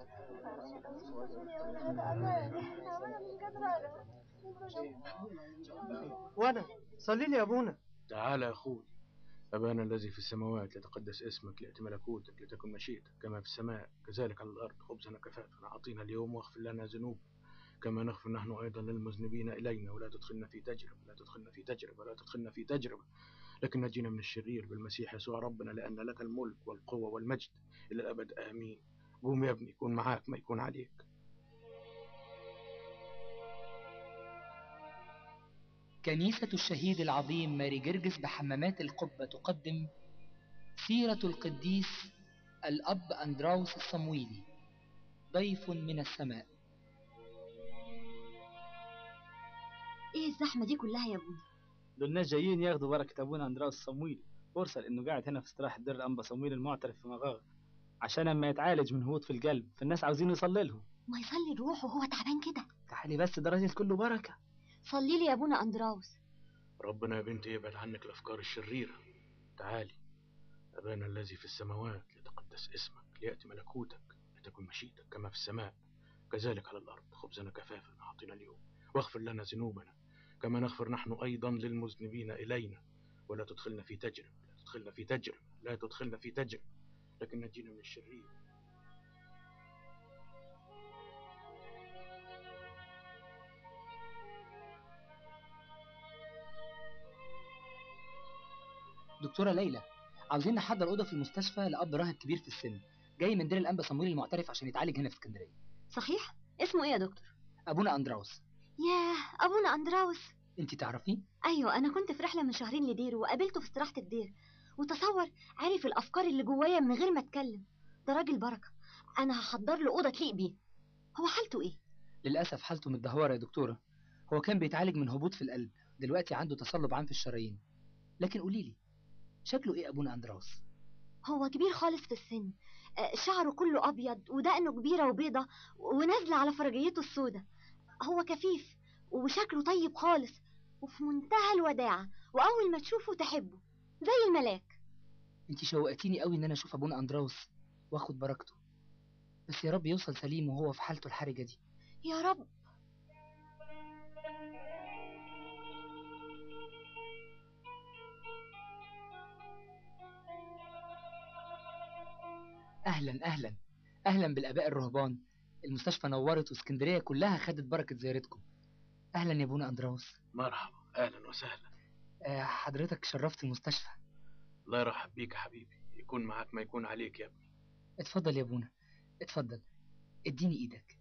وانا صلي لي يا ابونا تعال يا أخوي أبانا الذي في السماوات لتقدس اسمك ليأتي ملكوتك لتكن مشيئتك كما في السماء كذلك على الأرض خبزنا كفافنا أعطينا اليوم واغفر لنا ذنوب كما نغفر نحن أيضا للمذنبين إلينا ولا تدخلنا في تجربة لا تدخلنا في تجربة لا تدخلنا في تجربة لكن نجينا من الشرير بالمسيح يسوع ربنا لأن لك الملك والقوة والمجد إلى الأبد آمين قوم يا ابني يكون معاك ما يكون عليك كنيسة الشهيد العظيم ماري جرجس بحمامات القبة تقدم سيرة القديس الأب أندراوس الصمويلي ضيف من السماء ايه الزحمة دي كلها يا ابونا دول الناس جايين ياخدوا بركة أبونا أندراوس الصمويلي فرصة لأنه قاعد هنا في استراحة دير الأنبا صمويل المعترف في مغاغة عشان أما يتعالج من هبوط في القلب فالناس عاوزين يصلي لهم ما يصلي الروح وهو تعبان كده تعالي بس ده راجل كله بركة صلي لي يا ابونا اندراوس ربنا يا بنتي يبعد عنك الأفكار الشريرة تعالي أبانا الذي في السماوات لتقدس اسمك ليأتي ملكوتك لتكن مشيئتك كما في السماء كذلك على الأرض خبزنا كفافا أعطنا اليوم واغفر لنا ذنوبنا كما نغفر نحن أيضا للمذنبين إلينا ولا تدخلنا في تجربة لا تدخلنا في تجربة لا تدخلنا في تجربة لكن نجينا من الشرير دكتورة ليلى عاوزين نحضر أوضة في المستشفى لأب راهب كبير في السن جاي من دير الأنبا صمويل المعترف عشان يتعالج هنا في اسكندرية صحيح اسمه ايه يا دكتور أبونا أندراوس ياه ابونا اندراوس أنت تعرفيه؟ ايوه انا كنت في رحله من شهرين لديره وقابلته في استراحه الدير وتصور عارف الافكار اللي جوايا من غير ما اتكلم ده راجل بركه انا هحضر له اوضه تليق بيه هو حالته ايه للأسف حالته متدهورة يا دكتورة هو كان بيتعالج من هبوط في القلب دلوقتي عنده تصلب عام في الشرايين لكن قولي لي شكله إيه أبونا أندراوس؟ هو كبير خالص في السن آه، شعره كله ابيض ودقنه كبيره وبيضه ونازله على فرجيته السوداء هو كفيف وشكله طيب خالص وفي منتهى الوداعه واول ما تشوفه تحبه زي الملاك أنت شوقتيني قوي إن أنا أشوف أبونا أندراوس وآخد بركته بس يا رب يوصل سليم وهو في حالته الحرجة دي يا رب أهلا أهلا أهلا بالآباء الرهبان المستشفى نورت واسكندرية كلها خدت بركة زيارتكم أهلا يا أبونا أندراوس مرحبا أهلا وسهلا آه، حضرتك شرفت المستشفى الله يرحب بيك يا حبيبي يكون معاك ما يكون عليك يا ابني اتفضل يا أبونا اتفضل اديني إيدك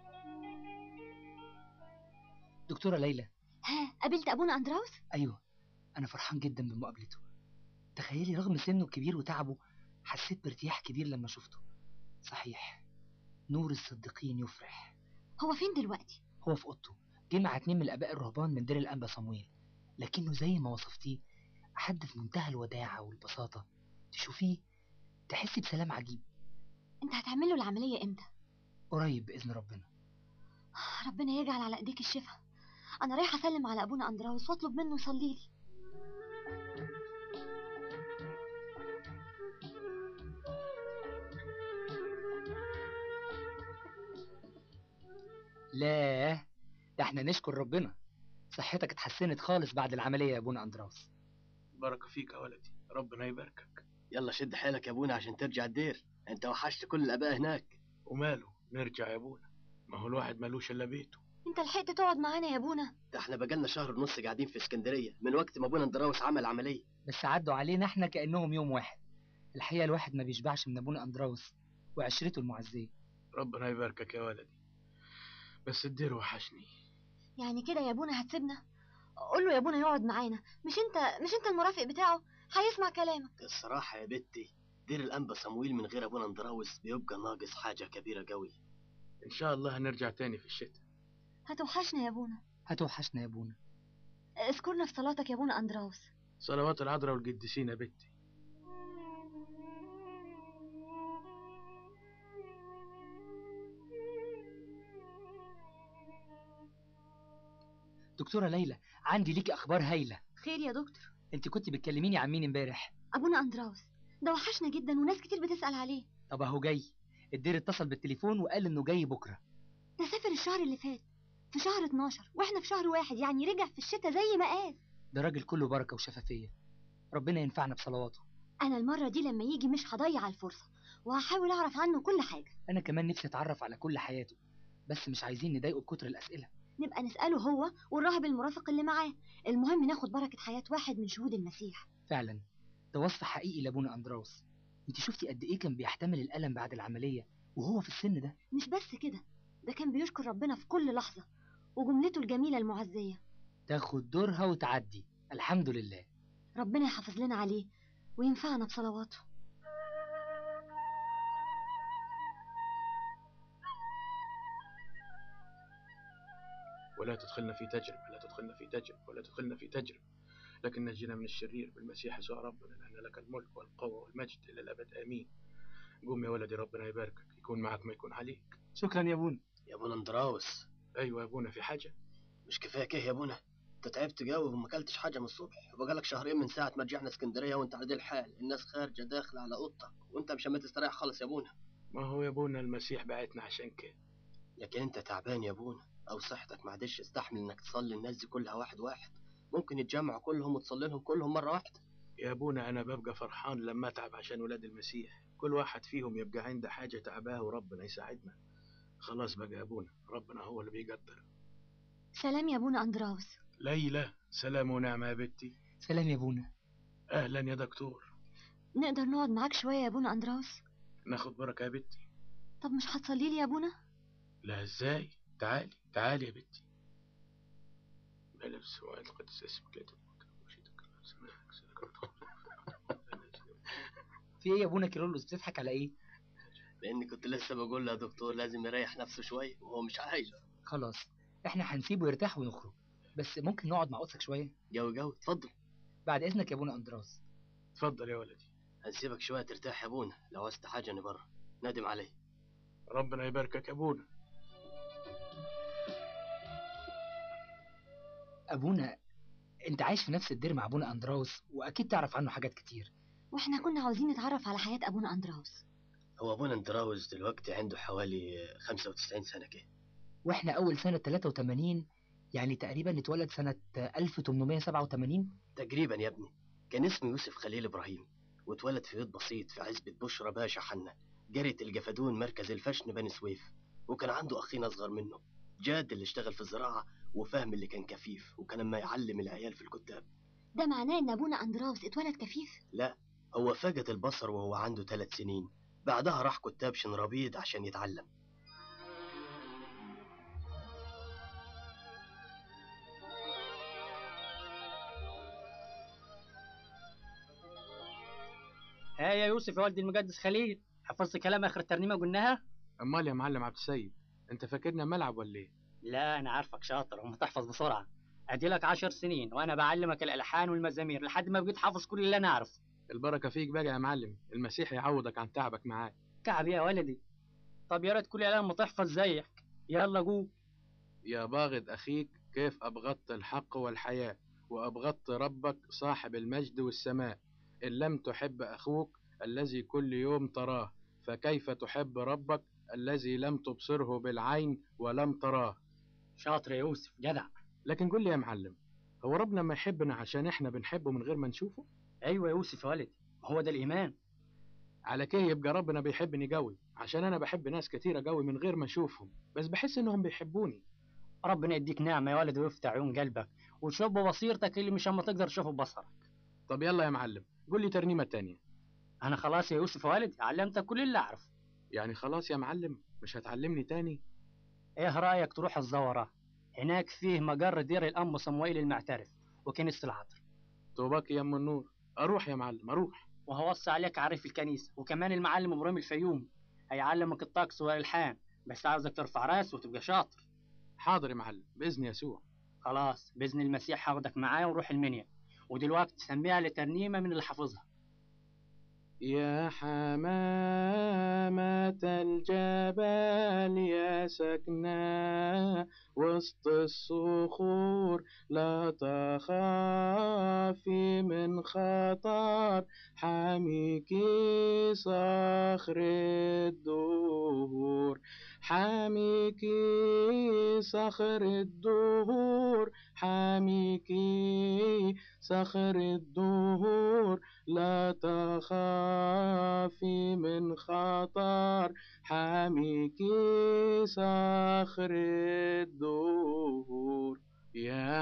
دكتورة ليلى ها قابلت ابونا اندراوس أيوه أنا فرحان جدا بمقابلته تخيلي رغم سنه الكبير وتعبه حسيت بارتياح كبير لما شفته صحيح نور الصديقين يفرح هو فين دلوقتي هو في اوضته جه مع اتنين من الاباء الرهبان من دير الانبا صمويل لكنه زي ما وصفتيه حد في منتهى الوداعه والبساطه تشوفيه تحسي بسلام عجيب انت هتعمل له العمليه امتى قريب باذن ربنا ربنا يجعل على ايديك الشفاء انا رايحه اسلم على ابونا اندراوس واطلب منه يصلي لي لا ده احنا نشكر ربنا صحتك اتحسنت خالص بعد العمليه يا ابونا اندراوس بركة فيك يا ولدي ربنا يباركك يلا شد حيلك يا ابونا عشان ترجع الدير انت وحشت كل الاباء هناك وماله نرجع يا ابونا ما هو الواحد ملوش الا بيته انت لحقت تقعد معانا يا ابونا ده احنا بقالنا شهر ونص قاعدين في اسكندريه من وقت ما ابونا اندراوس عمل عمليه بس عدوا علينا احنا كانهم يوم واحد الحقيقه الواحد ما بيشبعش من ابونا اندراوس وعشرته المعزيه ربنا يباركك يا ولدي بس الدير وحشني يعني كده يا ابونا هتسيبنا قول له يا ابونا يقعد معانا مش انت مش انت المرافق بتاعه هيسمع كلامك الصراحه يا بنتي دير الانبا صمويل من غير ابونا اندراوس بيبقى ناقص حاجه كبيره قوي ان شاء الله هنرجع تاني في الشتاء هتوحشنا يا ابونا هتوحشنا يا ابونا اذكرنا في صلاتك يا ابونا اندراوس صلوات العذراء والقديسين يا بنتي دكتوره ليلى عندي ليكي اخبار هايله خير يا دكتور انت كنت بتكلميني عن مين امبارح ابونا اندراوس ده وحشنا جدا وناس كتير بتسأل عليه طب اهو جاي الدير اتصل بالتليفون وقال انه جاي بكره ده سافر الشهر اللي فات في شهر 12 واحنا في شهر واحد يعني رجع في الشتاء زي ما قال ده راجل كله بركه وشفافيه ربنا ينفعنا بصلواته انا المره دي لما يجي مش هضيع الفرصه وهحاول اعرف عنه كل حاجه انا كمان نفسي اتعرف على كل حياته بس مش عايزين نضايقه بكتر الاسئله نبقى نساله هو والراهب المرافق اللي معاه المهم ناخد بركه حياه واحد من شهود المسيح فعلا ده وصف حقيقي لابونا اندراوس انت شفتي قد ايه كان بيحتمل الالم بعد العمليه وهو في السن ده مش بس كده ده كان بيشكر ربنا في كل لحظه وجملته الجميله المعزيه تاخد دورها وتعدي الحمد لله ربنا يحافظ لنا عليه وينفعنا بصلواته ولا تدخلنا في تجربة لا تدخلنا في تجربة ولا تدخلنا في تجربة لكن نجينا من الشرير بالمسيح يسوع ربنا لأن لك الملك والقوة والمجد إلى الأبد آمين قوم يا ولدي ربنا يباركك يكون معك ما يكون عليك شكرا يا ابونا يا ابونا اندراوس أيوة يا أبونا في حاجة مش كفايه ايه يا ابونا انت تعبت قوي وما اكلتش حاجه من الصبح وبقالك شهرين من ساعه ما رجعنا اسكندريه وانت على دي الحال الناس خارجه داخله على اوضتك وانت مش ما تستريح خالص يا ابونا ما هو يا أبونا المسيح بعتنا عشان كده لكن انت تعبان يا ابونا او صحتك ما عادش تستحمل انك تصلي الناس دي كلها واحد واحد ممكن يتجمعوا كلهم وتصلي لهم كلهم مره واحده يا أبونا أنا ببقى فرحان لما أتعب عشان ولاد المسيح كل واحد فيهم يبقى عنده حاجة تعباه وربنا يساعدنا خلاص بقى يا أبونا ربنا هو اللي بيقدر سلام يا ابونا اندراوس ليلى سلام ونعمة يا بنتي سلام يا ابونا أهلا يا دكتور نقدر نقعد معاك شويه يا ابونا اندراوس ناخد بركة يا بنتي طب مش هتصلي لي يا ابونا لا ازاي تعالي تعالي يا بنتي ملف سواء القدس اسمك لا تموت وشيتك سماحك سلك في ايه يا ابونا كيرلس بتضحك على ايه لاني كنت لسه بقول له يا دكتور لازم يريح نفسه شويه وهو مش عايز خلاص احنا هنسيبه يرتاح ونخرج بس ممكن نقعد مع قدسك شويه جو جو اتفضل بعد اذنك يا ابونا اندراوس اتفضل يا ولدي هنسيبك شويه ترتاح يا ابونا لو عوزت حاجه انا بره نادم علي ربنا يباركك يا ابونا ابونا انت عايش في نفس الدير مع ابونا اندراوس واكيد تعرف عنه حاجات كتير واحنا كنا عاوزين نتعرف على حياه ابونا اندراوس هو ابونا اندراوس دلوقتي عنده حوالي 95 سنه كده واحنا اول سنه 83 يعني تقريبا اتولد سنه 1887 تقريبا يا ابني كان اسمه يوسف خليل ابراهيم واتولد في بيت بسيط في عزبة بشرى باشا حنا جرية الجفدون مركز الفشن بني سويف وكان عنده اخين اصغر منه جاد اللي اشتغل في الزراعة وفهم اللي كان كفيف وكان ما يعلم العيال في الكتاب ده معناه ان ابونا اندراوس اتولد كفيف هو فقد البصر وهو عنده ثلاث سنين بعدها راح كتاب شنرابيد عشان يتعلم ها يا يوسف يا ولد المقدس خليل حفظت كلام اخر الترنيمه قلناها امال يا معلم عبد السيد انت فاكرنا ملعب ولا ايه لا انا عارفك شاطر وما تحفظ بسرعه ادي لك عشر سنين وانا بعلمك الالحان والمزامير لحد ما بقيت حافظ كل اللي انا اعرفه البركه فيك بقى يا معلم المسيح يعوضك عن تعبك معاه تعب يا ولدي طب يا ريت كل الايام ما تحفظ زيك يلا قول يا باغض أخيك كيف أبغضت الحق والحياة وأبغضت ربك صاحب المجد والسماء إن لم تحب أخوك الذي كل يوم تراه فكيف تحب ربك الذي لم تبصره بالعين ولم تراه شاطر يا يوسف جدع لكن قل لي يا معلم هو ربنا ما يحبنا عشان احنا بنحبه من غير ما نشوفه ايوه يا يوسف يا ولدي هو ده الايمان على كده يبقى ربنا بيحبني قوي عشان انا بحب ناس كتيرة قوي من غير ما اشوفهم بس بحس انهم بيحبوني ربنا يديك نعمه يا ولد ويفتح عيون قلبك وتشوف ببصيرتك اللي مش اما تقدر تشوفه ببصرك طب يلا يا معلم قول لي ترنيمة تانية انا خلاص يا يوسف يا ولدي علمتك كل اللي اعرفه يعني خلاص يا معلم مش هتعلمني تاني ايه رايك تروح الزورة هناك فيه مقر دير الام صموئيل المعترف وكنيسه العطر توباك يا ام النور اروح يا معلم اروح وهوصي عليك عريف الكنيسه وكمان المعلم ابراهيم الفيوم هيعلمك الطقس والالحان بس عاوزك ترفع راس وتبقى شاطر حاضر يا معلم باذن يسوع خلاص باذن المسيح هاخدك معايا ونروح المنيا ودلوقتي تسميها لترنيمه من اللي حافظها يا حمامة الجبل يا يا سكنة وسط الصخور لا تخافي من خطر حاميك صخر الدهور حاميك صخر الدهور حاميك صخر الدهور لا تخافي من خطر حاميك صخر الدهور يا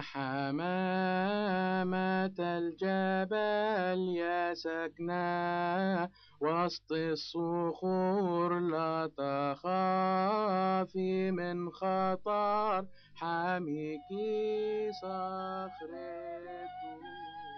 حمامة الجبل يا سكنة وسط الصخور لا تخافي من خطر حاميك صخر الدهور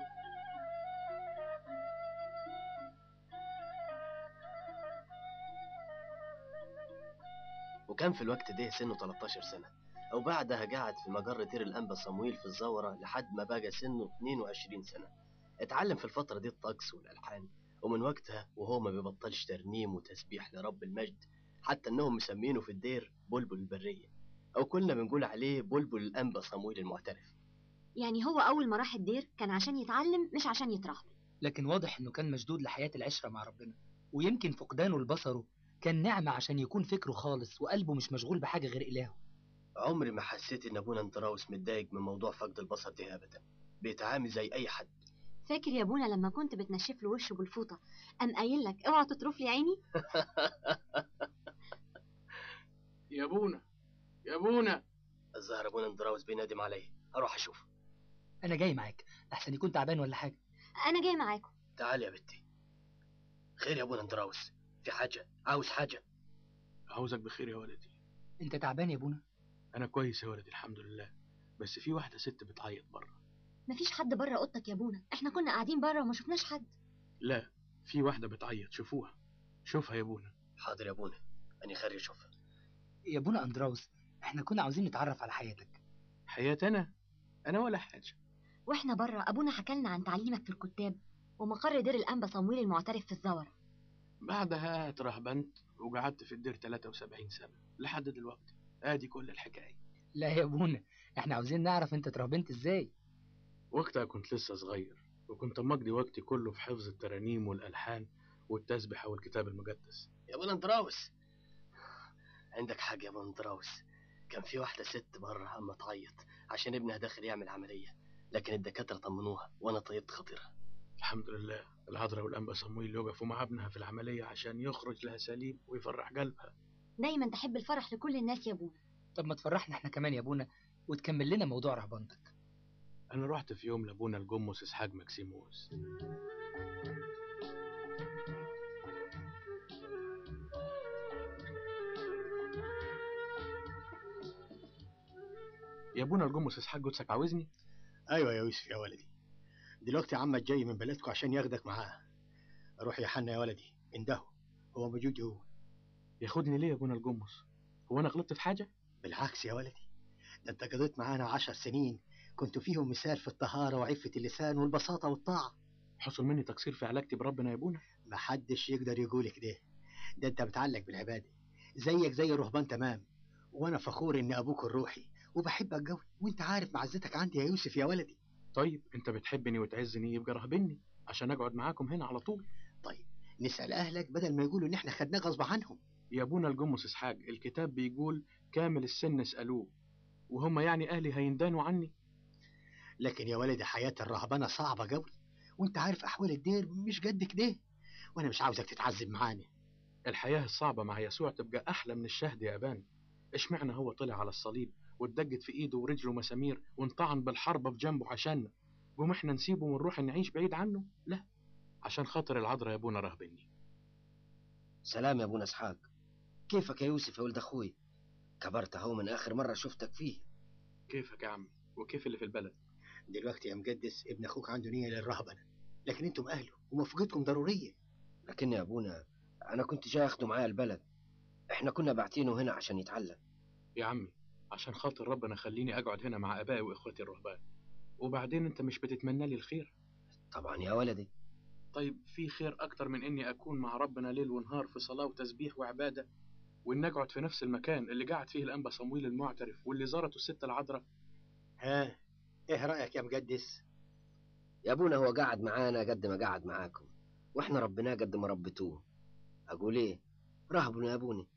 وكان في الوقت ده سنه 13 سنة وبعدها قعد في مجر دير الأنبا صمويل في الزورة لحد ما بقى سنه 22 سنة اتعلم في الفترة دي الطقس والألحان ومن وقتها وهو ما بيبطلش ترنيم وتسبيح لرب المجد حتى انهم مسمينه في الدير بلبل البرية او كلنا بنقول عليه بلبل الأنبا صمويل المعترف يعني هو أول ما راح الدير كان عشان يتعلم مش عشان يترهبن لكن واضح إنه كان مشدود لحياة العشرة مع ربنا ويمكن فقدانه لبصره كان نعمة عشان يكون فكره خالص وقلبه مش مشغول بحاجة غير إلهه عمري ما حسيت ان ابونا اندراوس متضايق من موضوع فقد البصر ده ابدا بيتعامل زي اي حد فاكر يا ابونا لما كنت بتنشف له وشه بالفوطة قام قايل لك اوعى تطرف لي عيني يا ابونا يا ابونا الظاهر ابونا اندراوس بينادم علي اروح اشوف أنا جاي معاك لحسن يكون تعبان ولا حاجة أنا جاي معاكم تعال يا بنتي خير يا ابونا اندراوس في حاجة عاوز حاجة عاوزك بخير يا ولدي أنت تعبان يا أبونا انا كويس يا ولدي الحمد لله بس في واحدة ست بتعيط بره مفيش حد بره اوضتك يا ابونا احنا كنا قاعدين بره وما شفناش حد لا في واحدة بتعيط شوفوها شوفها يا ابونا حاضر يا ابونا اني خير اشوفها يا أبونا أندراوس إحنا كنا عاوزين نتعرف على حياتك حياتنا انا ولا حاجة واحنا بره ابونا حكالنا عن تعليمك في الكتاب ومقر دير الانبا صمويل المعترف في الزورة بعدها اترهبنت وقعدت في الدير 73 سنة لحد دلوقتي ادي كل الحكاية لا يا أبونا إحنا عاوزين نعرف أنت اترهبنت إزاي وقتها كنت لسه صغير وكنت مقضي وقتي كله في حفظ الترانيم والألحان والتسبحة والكتاب المقدس يا ابونا اندراوس عندك حاجة يا ابونا اندراوس كان في واحدة ست بره عم تعيط عشان ابنها داخل يعمل عملية لكن الدكاترة طمنوها وانا طيبت خاطرها الحمد لله العذراء والأنبا صمويل وقفوا مع ابنها في العملية عشان يخرج لها سليم ويفرح قلبها دايما تحب الفرح لكل الناس يا ابونا طب ما تفرحنا إحنا كمان يا أبونا وتكمل لنا موضوع رهبنتك أنا رحت في يوم لأبونا الجمس إسحاق مكسيموس يا ابونا الجمس إسحاق جوزك عاوزني ايوه يا يوسف يا ولدي دلوقتي عمك جاي من بلدكم عشان ياخدك معاه روح يا حنا يا ولدي انده هو موجود هو ياخدني ليه يا ابونا الجمس هو أنا غلطت في حاجة بالعكس يا ولدي ده انت قضيت معانا عشر سنين كنت فيهم مثال في الطهارة وعفة اللسان والبساطة والطاعة حصل مني تقصير في علاقتي بربنا يا ابونا محدش يقدر يقول كده ده انت بتعلق بالعبادة زيك زي الرهبان تمام وانا فخور اني ابوك الروحي وبحبك قوي وانت عارف معزتك عندي يا يوسف يا ولدي طيب انت بتحبني وتعزني يبقى رهبني عشان اقعد معاكم هنا على طول طيب نسأل اهلك بدل ما يقولوا ان احنا خدناه غصب عنهم يا ابونا الجمس اسحاق الكتاب بيقول كامل السن اسألوه وهم يعني اهلي هيندانوا عني لكن يا ولدي حياة الرهبنة صعبة قوي وانت عارف احوال الدير مش قد كده وانا مش عاوزك تتعذب معانا الحياة الصعبة مع يسوع تبقى احلى من الشهد يا ابان اشمعنى هو طلع على الصليب واتدجت في ايده ورجله مسامير وانطعن بالحربة في جنبه عشاننا قوم احنا نسيبه ونروح نعيش بعيد عنه لا عشان خاطر العذراء يا ابونا رهبني سلام يا ابونا اسحاق كيفك يا يوسف يا ولد اخوي كبرت اهو من اخر مره شفتك فيه كيفك يا عمي وكيف اللي في البلد دلوقتي يا مقدس ابن اخوك عنده نية للرهبنة لكن انتم اهله وموافقتكم ضرورية لكن يا ابونا انا كنت جاي اخده معايا البلد احنا كنا باعتينه هنا عشان يتعلم يا عمي عشان خاطر ربنا خليني اقعد هنا مع ابائي واخواتي الرهبان وبعدين انت مش بتتمنى لي الخير طبعا يا ولدي طيب في خير اكتر من اني اكون مع ربنا ليل ونهار في صلاة وتسبيح وعبادة وإن نقعد في نفس المكان اللي قعد فيه الأنبا صمويل المعترف واللي زارته الست العذراء ها ايه رايك يا مقدس يا ابونا هو قاعد معانا قد ما قاعد معاكم واحنا ربناه قد ما ربيتوه اقول ايه رهبنا يا ابوني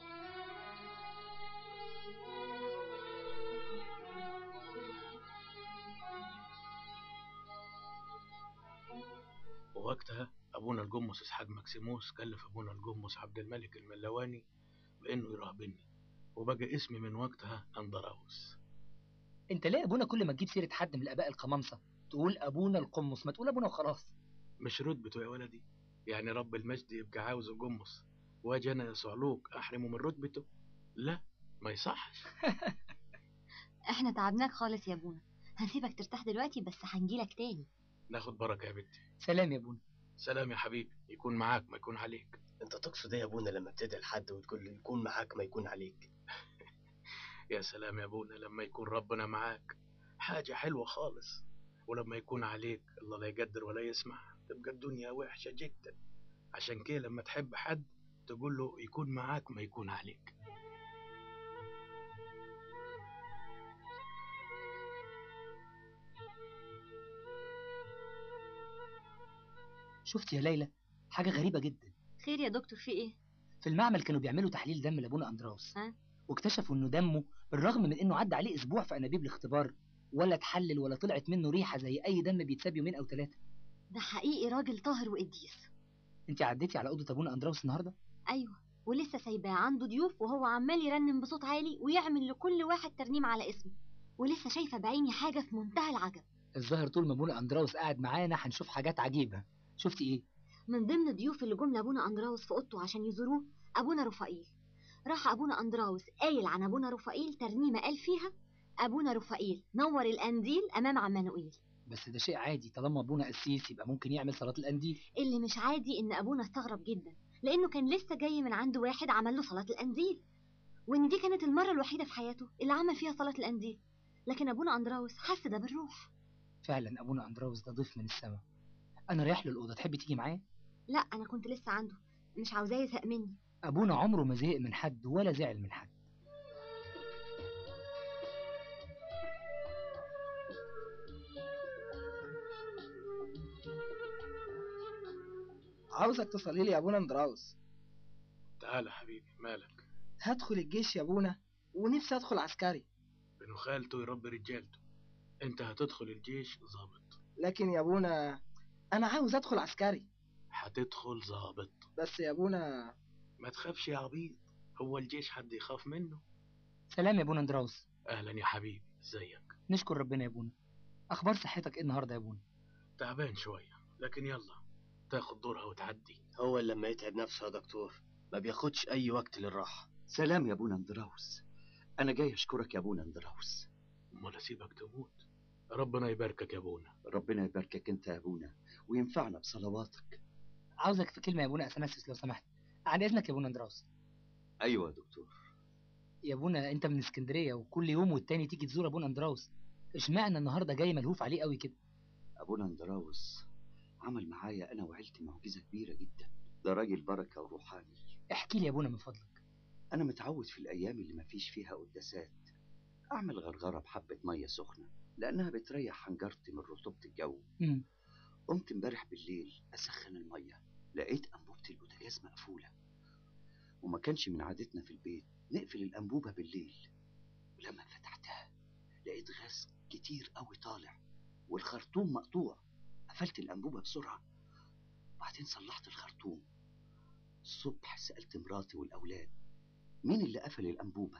ووقتها أبونا الجمص إسحاق مكسيموس كلف أبونا الجمص عبد الملك الملواني بإنه يراهبني وبقى اسمي من وقتها أندراوس انت ليه ابونا كل ما تجيب سيره حد من الاباء القمامسه تقول ابونا القمص ما تقول ابونا وخلاص مش رتبته يا ولدي يعني رب المجد يبقى عاوز الجمص واجي أنا يا صعلوك أحرمه من رتبته لا ما يصحش احنا تعبناك خالص يا ابونا هنسيبك ترتاح دلوقتي بس هنجيلك تاني ناخد بركة يا بنتي سلام يا ابونا سلام يا حبيبي يكون معاك ما يكون عليك انت تقصد ايه يا ابونا لما بتدعي لحد وتقول له يكون معاك ما يكون عليك يا سلام يا ابونا لما يكون ربنا معاك حاجة حلوة خالص ولما يكون عليك الله لا يقدر ولا يسمع تبقى الدنيا وحشة جدا عشان كده لما تحب حد تقول له يكون معاك ما يكون عليك شفت يا ليلى حاجه غريبه جدا خير يا دكتور في ايه في المعمل كانوا بيعملوا تحليل دم لابونا اندراوس ها؟ واكتشفوا انه دمه بالرغم من انه عدى عليه اسبوع في انابيب الاختبار ولا اتحلل ولا طلعت منه ريحه زي اي دم بيتساب يومين او ثلاثه ده حقيقي راجل طاهر وقديس انت عديتي على اوضه ابونا اندراوس النهارده ايوه ولسه سايباه عنده ضيوف وهو عمال يرنم بصوت عالي ويعمل لكل واحد ترنيم على اسمه ولسه شايفه بعيني حاجه في منتهى العجب الظاهر طول ما ابونا اندراوس قاعد معانا هنشوف حاجات عجيبه شفتي ايه من ضمن الضيوف اللي جم لابونا اندراوس في اوضته عشان يزوروه ابونا رفائيل راح ابونا اندراوس قايل عن ابونا رفائيل ترنيمه قال فيها ابونا رفائيل نور القنديل امام عمانوئيل بس ده شيء عادي طالما ابونا قسيس يبقى ممكن يعمل صلاه القنديل اللي مش عادي ان ابونا استغرب جدا لانه كان لسه جاي من عند واحد عمل له صلاه القنديل وان دي كانت المره الوحيده في حياته اللي عمل فيها صلاه القنديل لكن ابونا اندراوس حس ده بالروح فعلا ابونا اندراوس ده ضيف من السماء انا رايح له الاوضه تحبي تيجي معايا لا انا كنت لسه عنده مش عاوزاه يزهق مني ابونا عمره ما زهق من حد ولا زعل من حد عاوزك تصلي لي يا ابونا اندراوس تعال يا حبيبي مالك هدخل الجيش يا ابونا ونفسي ادخل عسكري بنو خالته يربي رجالته انت هتدخل الجيش ظابط لكن يا ابونا انا عاوز ادخل عسكري هتدخل ظابط بس يا ابونا ما تخافش يا عبيط هو الجيش حد يخاف منه سلام يا ابونا اندراوس اهلا يا حبيبي ازيك نشكر ربنا يا ابونا اخبار صحتك ايه النهارده يا ابونا تعبان شوية لكن يلا تاخد دورها وتعدي هو اللي لما يتعب نفسه يا دكتور ما بياخدش اي وقت للراحه سلام يا ابونا اندراوس انا جاي اشكرك يا ابونا اندراوس امال اسيبك تموت ربنا يباركك يا ابونا ربنا يباركك انت يا ابونا وينفعنا بصلواتك عاوزك في كلمه يا ابونا اثناسيوس لو سمحت عن اذنك يا ابونا اندراوس ايوه يا دكتور يا ابونا انت من اسكندريه وكل يوم والتاني تيجي تزور ابونا اندراوس اشمعنى النهارده جاي ملهوف عليه قوي كده ابونا اندراوس عمل معايا انا وعيلتي معجزه كبيره جدا ده راجل بركه وروحاني احكي لي يا ابونا من فضلك انا متعود في الايام اللي مفيش فيها قداسات اعمل غرغره بحبه ميه سخنه لانها بتريح حنجرتي من رطوبه الجو امم قمت امبارح بالليل اسخن الميه لقيت انبوبه البوتاجاز مقفوله وما كانش من عادتنا في البيت نقفل الانبوبه بالليل ولما فتحتها لقيت غاز كتير قوي طالع والخرطوم مقطوع قفلت الانبوبه بسرعه وبعدين صلحت الخرطوم الصبح سالت مراتي والاولاد مين اللي قفل الانبوبه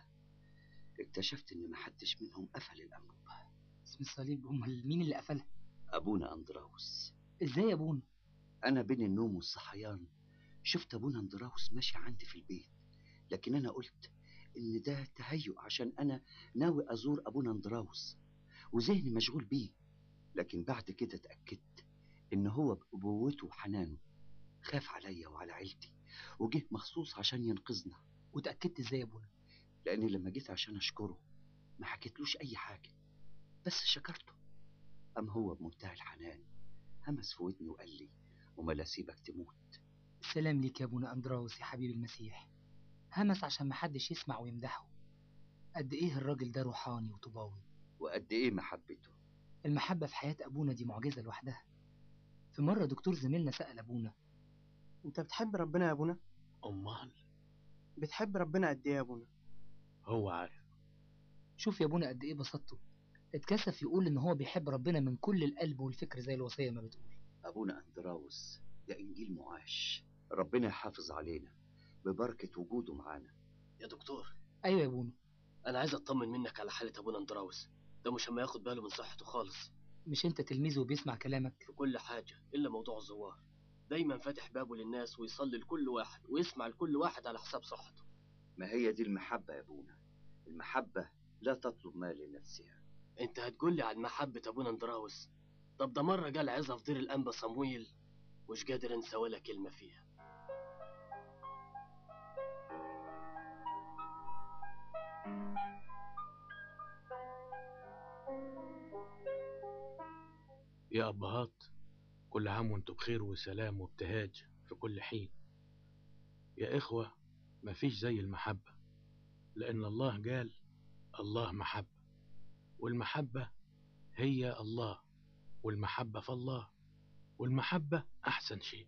اكتشفت ان محدش منهم قفل الانبوبه اسم الصليب امال مين اللي قفلها ابونا اندراوس ازاي يا ابونا انا بين النوم والصحيان شفت ابونا اندراوس ماشي عندي في البيت لكن انا قلت ان ده تهيؤ عشان انا ناوي ازور ابونا اندراوس وذهني مشغول بيه لكن بعد كده اتاكدت ان هو بابوته وحنانه خاف عليا وعلى عيلتي وجه مخصوص عشان ينقذنا وتاكدت ازاي يا ابونا لاني لما جيت عشان اشكره ما حكيتلوش اي حاجه بس شكرته قام هو بمنتهى الحنان همس في ودني وقال لي وما لا سيبك تموت السلام ليك يا ابونا اندراوس يا حبيب المسيح همس عشان محدش يسمع ويمدحه قد ايه الراجل ده روحاني وطوباوي وقد ايه محبته المحبة في حياة أبونا دي معجزة لوحدها في مرة دكتور زميلنا سأل أبونا انت بتحب ربنا يا ابونا أمال بتحب ربنا قد ايه يا ابونا هو عارف شوف يا ابونا قد ايه بسطته اتكسف يقول ان هو بيحب ربنا من كل القلب والفكر زي الوصية ما بتقول ابونا اندراوس ده انجيل معاش ربنا يحافظ علينا ببركة وجوده معانا يا دكتور ايوه يا ابونا انا عايز اطمن منك على حاله ابونا اندراوس ده مش ما ياخد باله من صحته خالص مش انت تلميذه وبيسمع كلامك في كل حاجه الا موضوع الزوار دايما فاتح بابه للناس ويصلي لكل واحد ويسمع لكل واحد على حساب صحته ما هي دي المحبة يا ابونا المحبة لا تطلب ما لنفسها انت هتقول لي عن محبه ابونا اندراوس طب ده مره قال عظه في دير الانبا صمويل مش قادر انسى ولا كلمه فيها يا أبهات كل عام وانتم بخير وسلام وابتهاج في كل حين يا إخوة مفيش زي المحبة لأن الله قال الله محبة والمحبة هي الله والمحبة في الله والمحبة أحسن شيء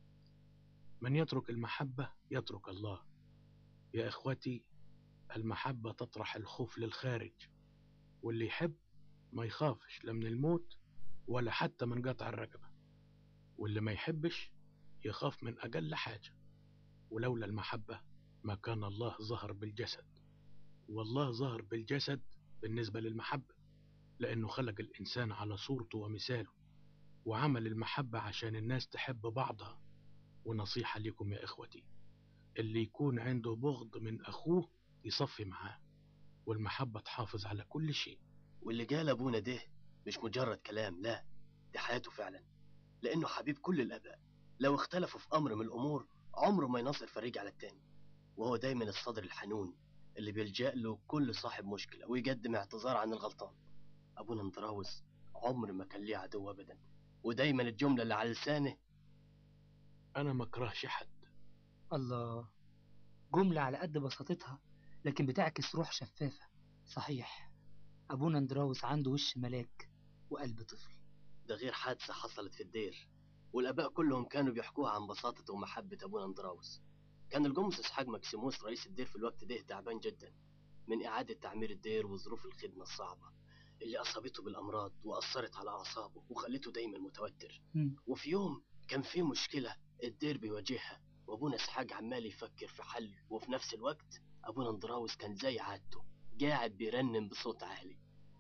من يترك المحبة يترك الله يا إخوتي المحبة تطرح الخوف للخارج واللي يحب ما يخافش لا من الموت ولا حتى من قطع الرقبة واللي ما يحبش يخاف من أقل حاجة ولولا المحبة ما كان الله ظهر بالجسد والله ظهر بالجسد بالنسبة للمحبة لأنه خلق الإنسان على صورته ومثاله وعمل المحبة عشان الناس تحب بعضها ونصيحة لكم يا إخوتي اللي يكون عنده بغض من أخوه يصفي معاه والمحبة تحافظ على كل شيء واللي قال ابونا ده مش مجرد كلام لا دي حياته فعلا لانه حبيب كل الاباء لو اختلفوا في امر من الامور عمره ما ينصر فريق على التاني وهو دايما الصدر الحنون اللي بيلجأ له كل صاحب مشكلة ويقدم اعتذار عن الغلطان أبونا اندراوس عمر ما كان ليه عدو أبدا ودايما الجملة اللي على لسانه أنا مكرهش حد الله جملة على قد بساطتها لكن بتعكس روح شفافة صحيح أبونا اندراوس عنده وش ملاك وقلب طفل ده غير حادثة حصلت في الدير والآباء كلهم كانوا بيحكوها عن بساطة ومحبة أبونا اندراوس كان الجمس إسحاق مكسيموس رئيس الدير في الوقت ده تعبان جدا من إعادة تعمير الدير وظروف الخدمة الصعبة اللي أصابته بالأمراض وأثرت على أعصابه وخلته دايما متوتر مم. وفي يوم كان في مشكلة الدير بيواجهها وأبونا إسحاق عمال يفكر في حل وفي نفس الوقت أبونا اندراوس كان زي عادته قاعد بيرنم بصوت عالي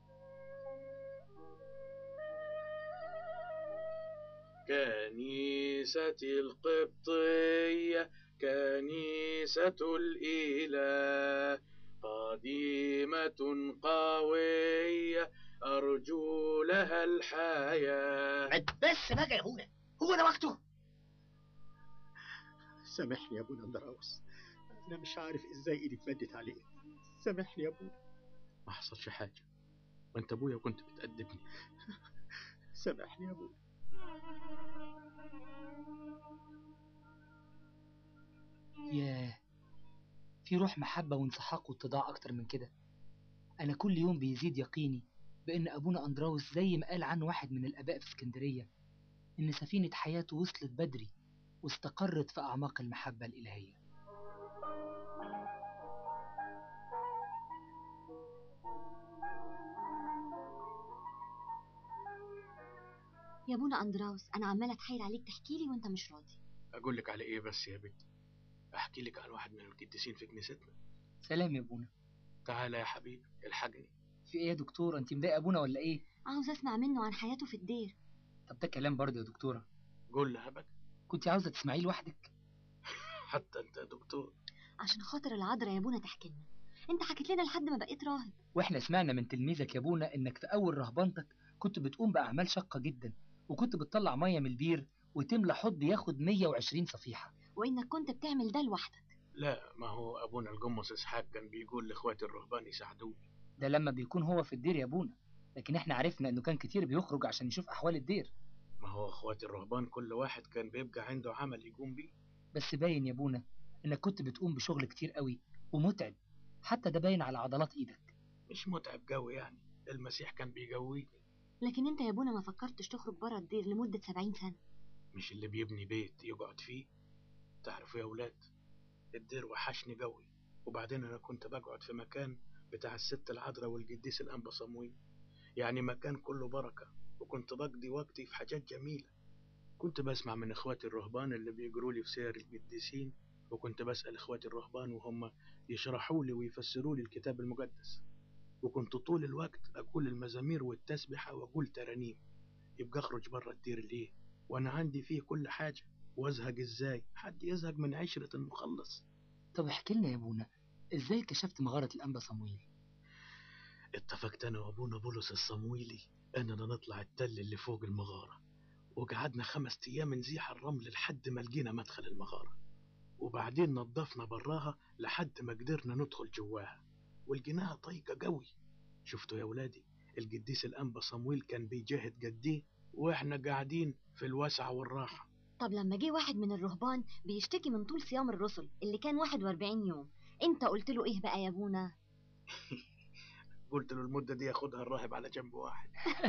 كنيستي القبطية كنيسة الإله قديمة قوية أرجو لها الحياة بس بقى يا ابونا هو ده وقته سامحني يا ابونا اندراوس انا مش عارف ازاي ايدي اتمدت عليك سامحني يا ابونا ما حصلش حاجة وانت ابويا كنت بتأدبني سامحني يا ابونا ياه في روح محبة وانسحاق واتضاع أكتر من كده أنا كل يوم بيزيد يقيني بأن أبونا أندراوس زي ما قال عنه واحد من الآباء في اسكندرية إن سفينة حياته وصلت بدري واستقرت في أعماق المحبة الإلهية يا ابونا اندراوس انا عماله اتحايل عليك تحكي لي وانت مش راضي أقول لك على إيه بس يا بنت أحكي لك عن واحد من القديسين في كنيستنا سلام يا أبونا تعالى يا حبيبي الحقني في إيه يا دكتورة أنت مضايقة أبونا ولا إيه؟ عاوز اسمع منه عن حياته في الدير طب ده كلام برضه يا دكتورة قول لها بقى كنت عاوزة تسمعيه لوحدك حتى أنت يا دكتور عشان خاطر العذراء يا ابونا تحكي لنا انت حكيت لنا لحد ما بقيت راهب واحنا سمعنا من تلميذك يا ابونا انك في اول رهبنتك كنت بتقوم باعمال شاقه جدا وكنت بتطلع ميه من البير وتملى حوض ياخد 120 صفيحه وانك كنت بتعمل ده لوحدك لا ما هو أبونا الجمص إسحاق كان بيقول لإخواتي الرهبان يساعدوني ده لما بيكون هو في الدير يا ابونا لكن احنا عرفنا انه كان كتير بيخرج عشان يشوف احوال الدير ما هو إخواتي الرهبان كل واحد كان بيبقى عنده عمل يقوم بيه بس باين يا ابونا إنك كنت بتقوم بشغل كتير قوي ومتعب حتى ده باين على عضلات إيدك مش متعب قوي يعني المسيح كان بيقويني لكن انت يا ابونا ما فكرتش تخرج بره الدير لمدة سبعين سنة مش اللي بيبني بيت يقعد فيه تعرفوا يا ولاد الدير وحشني قوي وبعدين انا كنت بقعد في مكان بتاع الست العذراء والقديس الانبا صمويل يعني مكان كله بركة وكنت بقضي وقتي في حاجات جميلة كنت بسمع من اخواتي الرهبان اللي بيقروا لي في سير القديسين وكنت بسأل اخواتي الرهبان وهم يشرحوا لي ويفسروا لي الكتاب المقدس وكنت طول الوقت اقول المزامير والتسبحة واقول ترانيم يبقى اخرج بره الدير ليه وانا عندي فيه كل حاجة وازهق ازاي حد يزهق من عشرة المخلص طب احكي لنا يا ابونا ازاي كشفت مغارة الأنبا صمويل اتفقت انا وابونا بولس الصمويلي اننا نطلع التل اللي فوق المغارة وقعدنا خمس ايام نزيح الرمل لحد ما لقينا مدخل المغارة وبعدين نظفنا براها لحد ما قدرنا ندخل جواها ولقيناها طيقة قوي شفتوا يا ولادي القديس الأنبا صمويل كان بيجاهد قديه واحنا قاعدين في الوسع والراحة طب لما جه واحد من الرهبان بيشتكي من طول صيام الرسل اللي كان 41 يوم انت قلت له ايه بقى يا ابونا قلت له المدة دي ياخدها الراهب على جنب واحد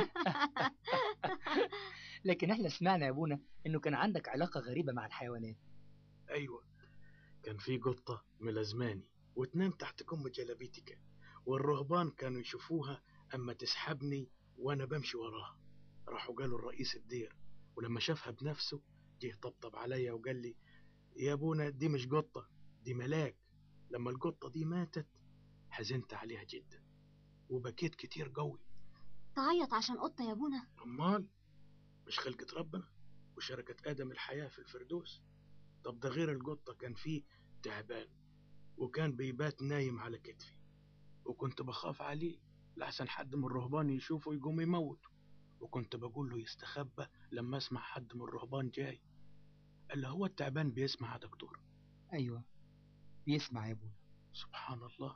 لكن احنا سمعنا يا ابونا انه كان عندك علاقة غريبة مع الحيوانات أيوة كان في قطة ملازماني وتنام تحت كم جلابيتك والرهبان كانوا يشوفوها أما تسحبني وأنا بمشي وراها راحوا قالوا الرئيس الدير ولما شافها بنفسه جه طبطب عليا وقال لي يا ابونا دي مش قطة دي ملاك لما القطة دي ماتت حزنت عليها جدا وبكيت كتير قوي تعيط عشان قطة يا ابونا أمال مش خلقة ربنا وشركة آدم الحياة في الفردوس طب ده غير القطة كان فيه تعبان وكان بيبات نايم على كتفي وكنت بخاف عليه لحسن حد من الرهبان يشوفه يقوم يموته وكنت بقول له يستخبى لما اسمع حد من الرهبان جاي قال له هو التعبان بيسمع يا دكتور ايوه بيسمع يا ابونا سبحان الله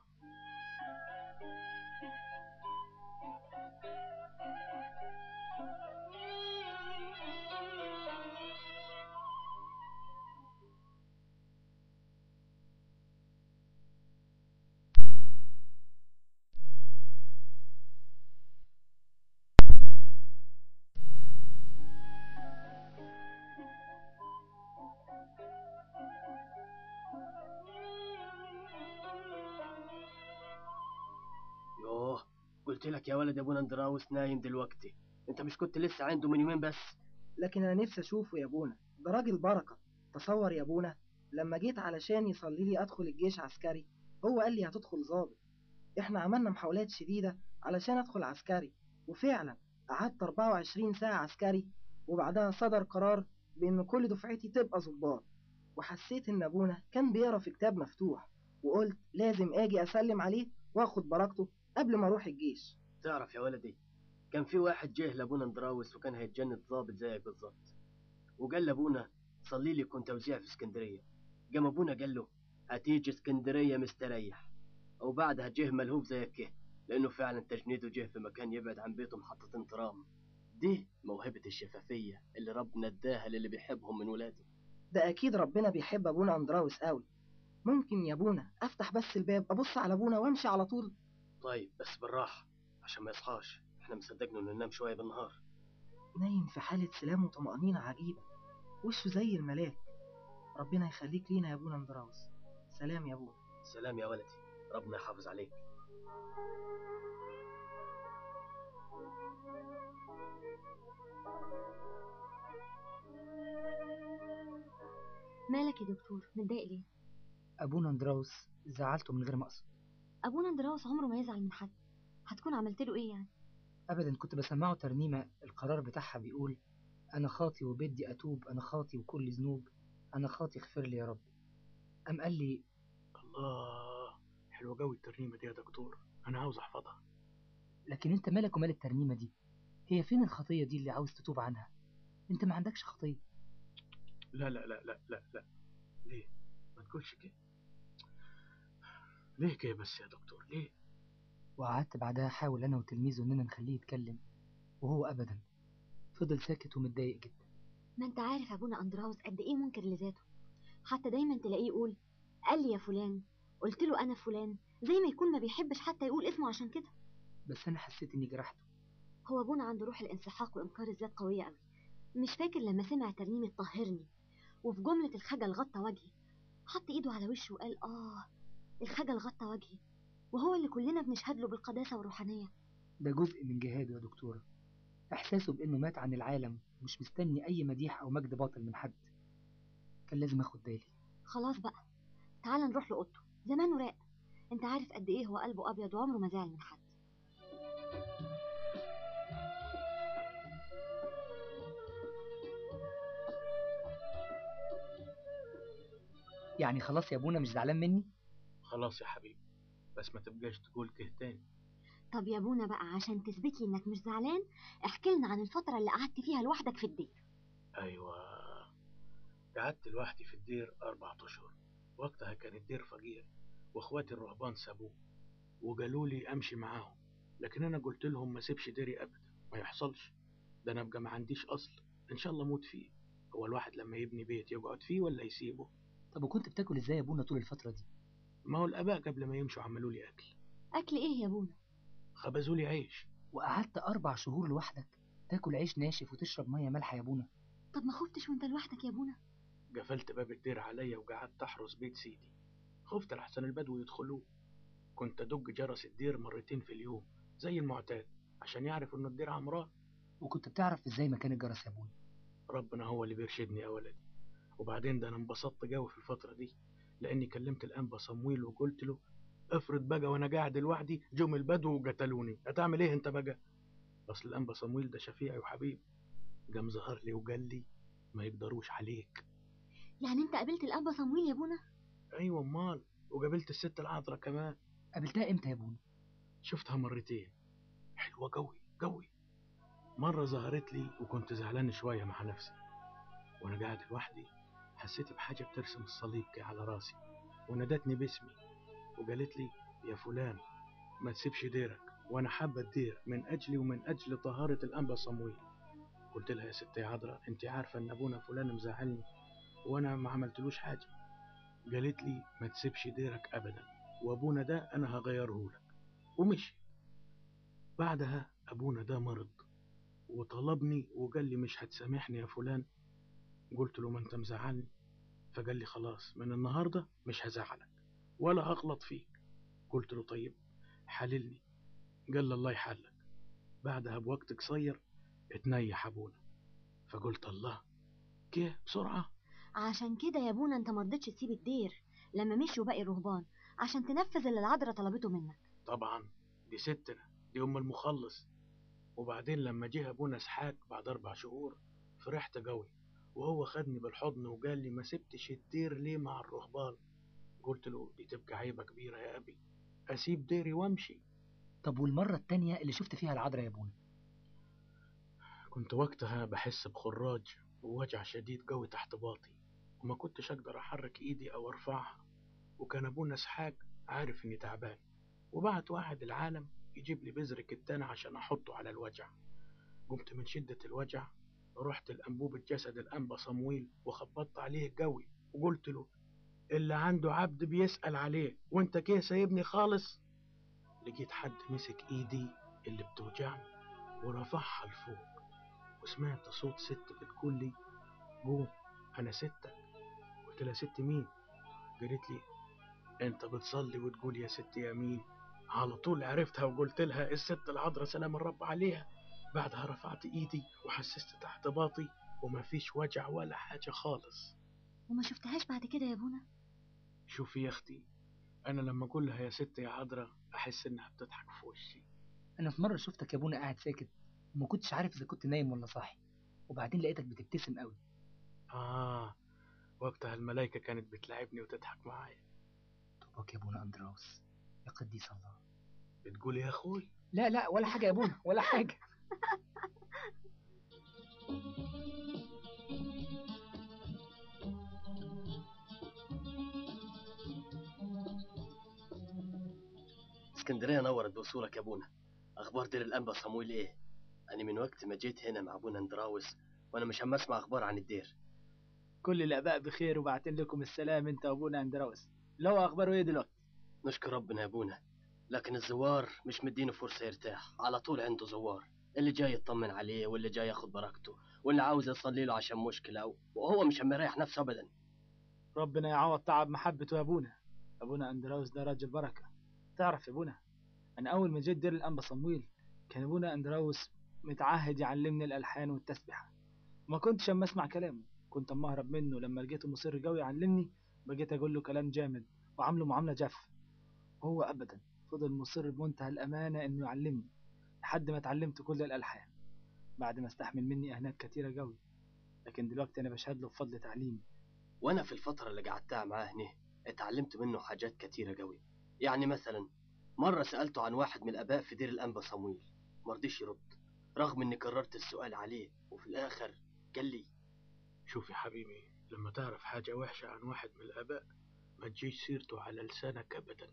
يوه قلت لك يا ولد يا ابونا اندراوس نايم دلوقتي انت مش كنت لسه عنده من يومين بس لكن انا نفسي اشوفه يا ابونا ده راجل بركه تصور يا ابونا لما جيت علشان يصلي لي ادخل الجيش عسكري هو قال لي هتدخل ضابط احنا عملنا محاولات شديده علشان ادخل عسكري وفعلا قعدت 24 ساعه عسكري وبعدها صدر قرار بان كل دفعتي تبقى ضباط وحسيت ان ابونا كان بيقرا في كتاب مفتوح وقلت لازم اجي اسلم عليه واخد بركته قبل ما اروح الجيش تعرف يا ولدي كان في واحد جه لابونا اندراوس وكان هيتجند ضابط زيك بالظبط وقال لابونا صلي لي كنت توزيع في اسكندريه قام ابونا قال له هتيجي اسكندريه مستريح وبعدها جه ملهوف زيك كده لانه فعلا تجنيده جه في مكان يبعد عن بيته محطة ترام دي موهبة الشفافية اللي ربنا اداها للي بيحبهم من ولاده ده اكيد ربنا بيحب ابونا اندراوس قوي ممكن يا ابونا افتح بس الباب ابص على ابونا وامشي على طول طيب بس بالراحة عشان ما يصحاش احنا مصدقنا انه ننام شوية بالنهار نايم في حالة سلام وطمأنينة عجيبة وشه زي الملاك ربنا يخليك لينا يا ابونا اندراوس سلام يا ابونا سلام يا ولدي ربنا يحافظ عليك مالك يا دكتور متضايق ليه ابونا اندراوس زعلته من غير ما اقصد ابونا اندراوس عمره ما يزعل من حد هتكون عملت له ايه يعني ابدا كنت بسمعه ترنيمه القرار بتاعها بيقول انا خاطي وبدي اتوب انا خاطي وكل ذنوب انا خاطي اغفر لي يا رب قام قال لي الله حلوة قوي الترنيمة دي يا دكتور أنا عاوز أحفظها لكن انت مالك ومال الترنيمه دي هي فين الخطيه دي اللي عاوز تتوب عنها انت ما عندكش خطيه لا لا لا لا لا لا ليه ما تقولش كده ليه كده بس يا دكتور ليه وقعدت بعدها احاول انا وتلميذه اننا نخليه يتكلم وهو ابدا فضل ساكت ومتضايق جدا ما انت عارف ابونا اندراوس قد ايه منكر لذاته حتى دايما تلاقيه يقول قال لي يا فلان قلت له انا فلان زي ما يكون ما بيحبش حتى يقول اسمه عشان كده بس انا حسيت اني جرحته هو ابونا عنده روح الانسحاق وانكار الذات قويه قوي مش فاكر لما سمع ترنيمه طهرني وفي جمله الخجل غطى وجهي حط ايده على وشه وقال اه الخجل غطى وجهي وهو اللي كلنا بنشهد له بالقداسه والروحانيه ده جزء من جهاده يا دكتورة إحساسه بإنه مات عن العالم ومش مستني أي مديح أو مجد باطل من حد كان لازم أخد بالي خلاص بقى تعال نروح لاوضته زمانه راق انت عارف قد ايه هو قلبه ابيض وعمره ما زعل من حد يعني خلاص يا أبونا مش زعلان مني خلاص يا حبيبي بس ما تبقاش تقول كده تاني طب يا ابونا بقى عشان تثبتي انك مش زعلان احكي لنا عن الفتره اللي قعدت فيها لوحدك في الدير أيوة قعدت لوحدي في الدير أربعة أشهر وقتها كان الدير فقير وإخواتي الرهبان سابوه وقالوا لي أمشي معاهم لكن أنا قلت لهم ما سيبش ديري أبدا ما يحصلش ده أنا أبقى ما عنديش أصل إن شاء الله أموت فيه هو الواحد لما يبني بيت يقعد فيه ولا يسيبه طب وكنت بتاكل إزاي يا أبونا طول الفترة دي ما هو الآباء قبل ما يمشوا عملوا لي أكل اكل ايه يا ابونا خبزوا لي عيش وقعدت أربع شهور لوحدك تاكل عيش ناشف وتشرب مية مالحة يا أبونا طب ما خفتش وانت لوحدك يا ابونا قفلت باب الدير عليا وقعدت أحرس بيت سيدي خفت لحسن البدو يدخلوه كنت أدق جرس الدير مرتين في اليوم زي المعتاد عشان يعرف إنه الدير عمران وكنت بتعرف إزاي مكان الجرس يا أبونا ربنا هو اللي بيرشدني يا ولدي وبعدين ده أنا انبسطت جوي في الفترة دي لأني كلمت الأنبا صمويل وقلت له افرض بقى وأنا قاعد لوحدي جم البدو وقتلوني هتعمل إيه أنت بقى؟ أصل الأنبا صمويل ده شفيعي وحبيبي قام ظهر لي وقال لي ما يقدروش عليك يعني انت قابلت الابا صمويل يا ابونا أيوة أمال وقابلت الست العذراء كمان قابلتها إمتى يا أبونا شفتها مرتين حلوة قوي قوي مرة ظهرت لي وكنت زعلان شوية مع نفسي وأنا قاعد لوحدي حسيت بحاجة بترسم الصليب كده على راسي ونادتني باسمي وقالت لي يا فلان ما تسيبش ديرك وأنا حابة الدير من أجلي ومن أجل طهارة الأنبا صمويل قلت لها يا ست يا عذراء أنت عارفة إن أبونا فلان مزعلني وأنا ما عملتلوش حاجة قالت لي ما تسيبش ديرك أبدا وأبونا ده أنا هغيره لك ومشي بعدها أبونا ده مرض وطلبني وقال لي مش هتسامحني يا فلان قلت له ما انت مزعلني فقال لي خلاص من النهاردة مش هزعلك ولا هغلط فيك قلت له طيب حللني قال لي الله يحلك بعدها بوقت قصير اتنيح أبونا فقلت الله كيه بسرعة عشان كده يا ابونا انت مرضتش تسيب الدير لما مشوا باقي الرهبان عشان تنفذ اللي العذراء طلبته منك طبعا دي ستنا دي أم المخلص وبعدين لما جه أبونا إسحاق بعد أربع شهور فرحت قوي وهو خدني بالحضن وقال لي ما سبتش الدير ليه مع الرهبان قلت له دي تبقى عيبة كبيرة يا أبي أسيب ديري وأمشي طب والمرة التانية اللي شفت فيها العذراء يا أبونا كنت وقتها بحس بخراج ووجع شديد قوي تحت باطي وما كنتش أقدر أحرك إيدي أو أرفعها وكان أبونا إسحاق عارف إني تعبان وبعت واحد العالم يجيب لي بذر كتان عشان أحطه على الوجع قمت من شدة الوجع رحت لأنبوبة جسد الأنبا صمويل وخبطت عليه قوي وقلت له اللي عنده عبد بيسأل عليه وانت كيه سايبني خالص لقيت حد مسك ايدي اللي بتوجعني ورفعها لفوق وسمعت صوت ست بتقول لي قوم انا ستك قلت لها ست مين قالت لي انت بتصلي وتقول يا ست يمين على طول عرفتها وقلت لها الست العذراء سلام الرب عليها بعدها رفعت ايدي وحسست تحت باطي وما فيش وجع ولا حاجة خالص وما شفتهاش بعد كده يا ابونا شوفي يا اختي انا لما اقول لها يا ست يا عذراء احس انها بتضحك في وشي أنا في مرة شفتك يا أبونا قاعد ساكت وما كنتش عارف إذا كنت نايم ولا صاحي وبعدين لقيتك بتبتسم قوي اه وقتها الملايكة كانت بتلعبني وتضحك معايا طبك يا أبونا أندراوس يا قديس الله بتقول يا اخوي لا لا ولا حاجة يا أبونا ولا حاجة اسكندرية نورت بوصولك يا ابونا اخبار دير الانبا صمويل ايه انا من وقت ما جيت هنا مع ابونا اندراوس وانا مش عم اسمع اخبار عن الدير كل الآباء بخير وبعتين لكم السلام أنت وأبونا أندراوس لو اخباره ايه دلوقتي نشكر ربنا يا ابونا لكن الزوار مش مدينه فرصة يرتاح على طول عنده زوار اللي جاي يطمن عليه واللي جاي ياخد بركته واللي عاوز يصلي له عشان مشكلة وهو مش مريح نفسه أبدا ربنا يعوض تعب محبته يا ابونا ابونا اندراوس ده راجل بركه تعرف يا ابونا انا اول ما جيت دير الانبا صمويل كان ابونا اندراوس متعهد يعلمني الالحان والتسبيحه ما كنتش اما اسمع كلامه كنت اما اهرب منه لما لقيته مصر قوي يعلمني بقيت اقول له كلام جامد وعامله معامله جاف هو ابدا فضل مصر بمنتهى الامانه انه يعلمني لحد ما اتعلمت كل الالحان بعد ما استحمل مني اهانات كتيره قوي لكن دلوقتي انا بشهد له بفضل تعليمي وأنا في الفترة اللي قعدتها معاه هنا اتعلمت منه حاجات كتيرة قوي يعني مثلا مرة سألته عن واحد من الآباء في دير الأنبا صمويل مرضيش يرد رغم إني كررت السؤال عليه وفي الآخر قال لي شوف يا حبيبي لما تعرف حاجة وحشة عن واحد من الآباء ما تجيش سيرته على لسانك أبدا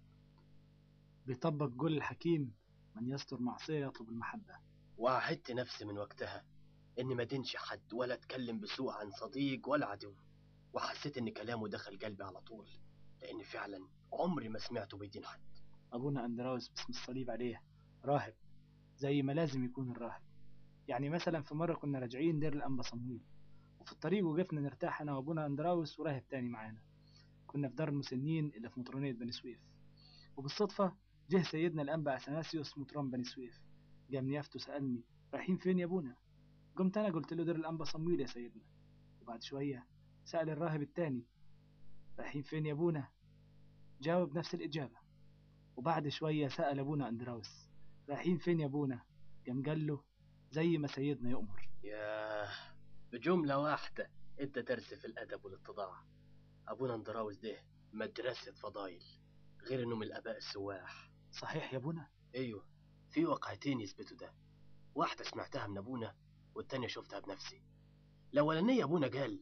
بيطبق قول الحكيم من يستر معصيه يطلب المحبه وعهدت نفسي من وقتها إني ما دينش حد ولا أتكلم بسوء عن صديق ولا عدو وحسيت إن كلامه دخل قلبي على طول لأن فعلا عمري ما سمعته بيدين حد ابونا اندراوس باسم الصليب عليه راهب زي ما لازم يكون الراهب يعني مثلا في مره كنا راجعين دير الانبا صمويل وفي الطريق وقفنا نرتاح انا وابونا اندراوس وراهب تاني معانا كنا في دار المسنين اللي في مطرانية بني سويف وبالصدفة جه سيدنا الأنبا أثناسيوس مطران بني سويف جاب نيافته سألني رايحين فين يا أبونا قمت أنا قلت له دير الأنبا صمويل يا سيدنا وبعد شوية سأل الراهب التاني رايحين فين يا أبونا جاوب نفس الإجابة وبعد شوية سأل أبونا أندراوس رايحين فين يا أبونا قام قال له زي ما سيدنا يؤمر ياه بجملة واحدة ادى درس في الأدب والاتضاع أبونا اندراوس ده مدرسة فضايل غير إنه من الآباء السواح صحيح يا أبونا أيوه في وقعتين يثبتوا ده واحدة سمعتها من أبونا والتانية شفتها بنفسي الأولانية أبونا قال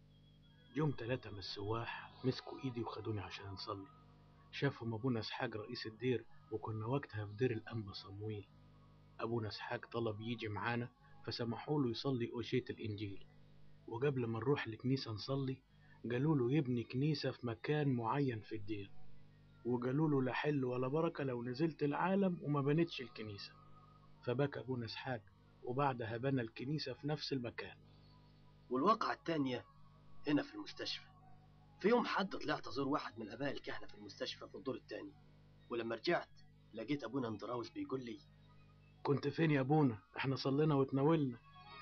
يوم تلاتة من السواح مسكوا إيدي وخدوني عشان نصلي شافهم أبونا إسحاق رئيس الدير وكنا وقتها في دير الأنبا صمويل أبونا إسحاق طلب يجي معانا فسمحوا له يصلي أوشية الإنجيل وقبل ما نروح الكنيسة نصلي قالوا له يبني كنيسة في مكان معين في الدير وقالوا له لا حل ولا بركة لو نزلت العالم وما بنتش الكنيسة فبكى أبونا إسحاق وبعدها بنى الكنيسة في نفس المكان والواقعة التانية هنا في المستشفى في يوم حد طلعت أزور واحد من آباء الكهنة في المستشفى في الدور التاني ولما رجعت لقيت أبونا اندراوس بيقول لي كنت فين يا أبونا احنا صلينا وتناولنا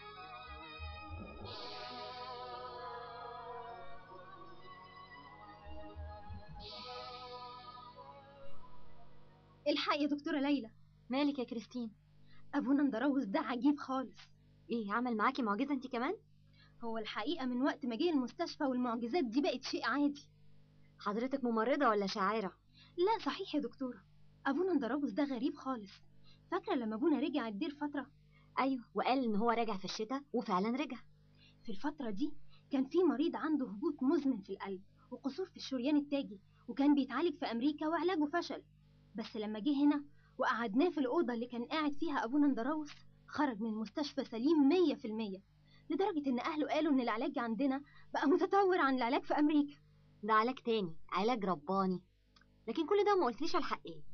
الحق يا دكتورة ليلى مالك يا كريستين أبونا اندراوس ده عجيب خالص ايه عمل معاكي معجزة انت كمان هو الحقيقة من وقت ما جه المستشفى والمعجزات دي بقت شيء عادي حضرتك ممرضة ولا شاعرة لا صحيح يا دكتورة أبونا اندراوس ده غريب خالص فاكرة لما أبونا رجع الدير فترة ايوه وقال ان هو راجع في الشتاء وفعلا رجع في الفترة دي كان في مريض عنده هبوط مزمن في القلب وقصور في الشريان التاجي وكان بيتعالج في أمريكا وعلاجه فشل بس لما جه هنا وقعدناه في الأوضة اللي كان قاعد فيها أبونا اندراوس خرج من المستشفى سليم مية في المية لدرجة إن أهله قالوا إن العلاج عندنا بقى متطور عن العلاج في أمريكا ده علاج تاني علاج رباني لكن كل ده ما قلتليش على الحق ايه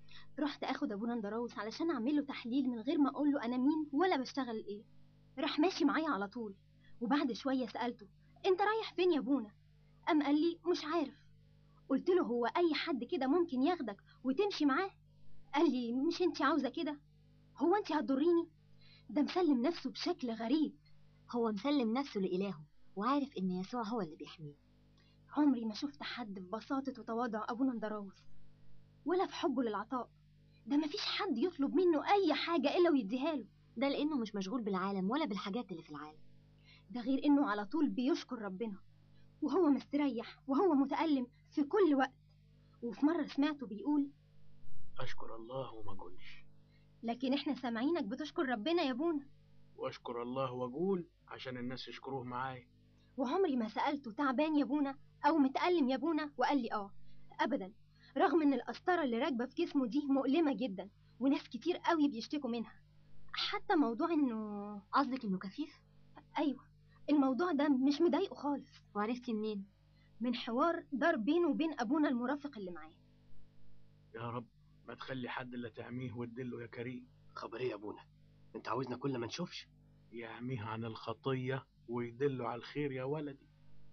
رحت اخد ابونا اندراوس علشان اعمل له تحليل من غير ما اقول له انا مين ولا بشتغل ايه راح ماشي معايا على طول وبعد شويه سالته انت رايح فين يا ابونا قام قال لي مش عارف قلت له هو اي حد كده ممكن ياخدك وتمشي معاه قال لي مش انت عاوزه كده هو انت هتضريني ده مسلم نفسه بشكل غريب هو مسلم نفسه لإلهه وعارف ان يسوع هو اللي بيحميه عمري ما شفت حد في بساطة وتواضع أبونا اندراوس ولا في حبه للعطاء ده مفيش حد يطلب منه أي حاجة إلا ويديها له ده لانه مش مشغول بالعالم ولا بالحاجات اللي في العالم ده غير إنه على طول بيشكر ربنا وهو مستريح وهو متألم في كل وقت وفي مرة سمعته بيقول أشكر الله وما أقولش لكن إحنا سامعينك بتشكر ربنا يا أبونا وأشكر الله وأقول عشان الناس يشكروه معايا وعمري ما سألته تعبان يا أبونا أو متألم يا أبونا وقال لي آه أبدا رغم إن القسطرة اللي راكبة في جسمه دي مؤلمة جدا وناس كتير قوي بيشتكوا منها حتى موضوع إنه قصدك انه كفيف أيوة الموضوع ده مش مضايقه خالص وعرفتي منين من حوار دار بينه وبين أبونا المرافق اللي معاه يا رب ما تخلي حد الا تعميه وتدله يا كريم خبر ايه يا ابونا انت عاوزنا كل ما نشوفش يعميه عن الخطية ويدله على الخير يا ولدي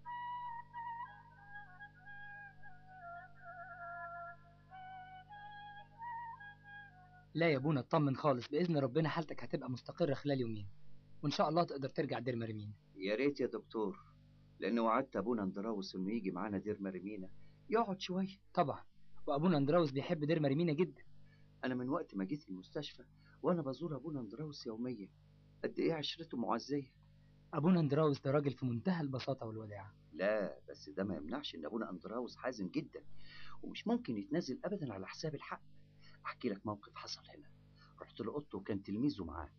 لا يا ابونا اطمن خالص باذن ربنا حالتك هتبقى مستقره خلال يومين وان شاء الله تقدر ترجع دير مريمين يا ريت يا دكتور لأن وعدت أبونا اندراوس إنه يجي معانا دير مريمينا يقعد شوية طبعا وابونا اندراوس بيحب دير مريمينا جدا أنا من وقت ما جيت المستشفى وأنا بزور أبونا اندراوس يوميا قد إيه عشرته معزية ابونا اندراوس ده راجل في منتهى البساطه والوداعه لا بس ده ما يمنعش إن أبونا اندراوس حازم جدا ومش ممكن يتنازل أبدا على حساب الحق أحكي لك موقف حصل هنا رحت لأوضته وكان تلميذه معاه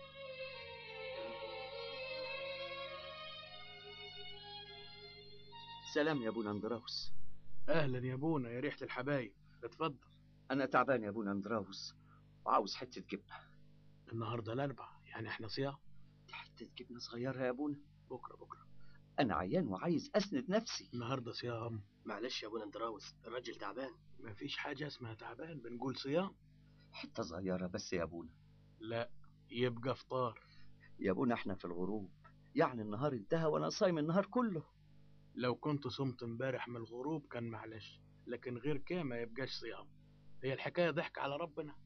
سلام يا ابونا اندراوس اهلا يا ابونا يا ريحة الحبايب اتفضل انا تعبان يا ابونا اندراوس وعاوز حته جبنه النهارده الاربع يعني احنا صيام دي حته جبنه صغيره يا ابونا بكره بكره انا عيان وعايز اسند نفسي النهارده صيام معلش يا ابونا اندراوس الراجل تعبان مفيش حاجة اسمها تعبان بنقول صيام حته صغيره بس يا ابونا لا يبقى فطار يا ابونا احنا في الغروب يعني النهار انتهى وانا صايم النهار كله لو كنت صمت امبارح من الغروب كان معلش لكن غير كده ما يبقاش صيام هي الحكاية ضحك على ربنا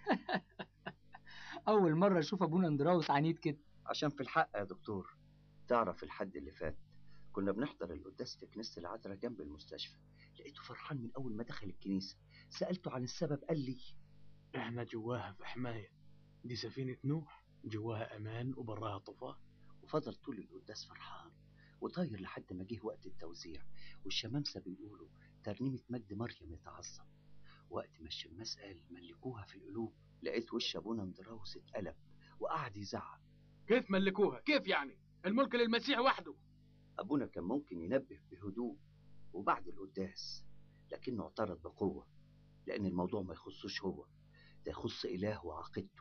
اول مره اشوف ابونا اندراوس عنيد كده عشان في الحق يا دكتور تعرف الحد اللي فات كنا بنحضر القداس في كنيسة العذراء جنب المستشفى لقيته فرحان من أول ما دخل الكنيسة سألته عن السبب قال لي احنا جواها في حماية دي سفينة نوح جواها امان وبراها طوفان وفضل طول القداس فرحان وطاير لحد ما جه وقت التوزيع والشمامسة بيقولوا ترنيمة مجد مريم يتعظم وقت ما الشماس قال ملكوها في القلوب لقيت وش أبونا اندراوس اتقلب وقعد يزعق كيف ملكوها كيف يعني الملك للمسيح وحده أبونا كان ممكن ينبه بهدوء وبعد القداس لكنه اعترض بقوة لأن الموضوع ما يخصوش هو ده يخص إله وعقيدته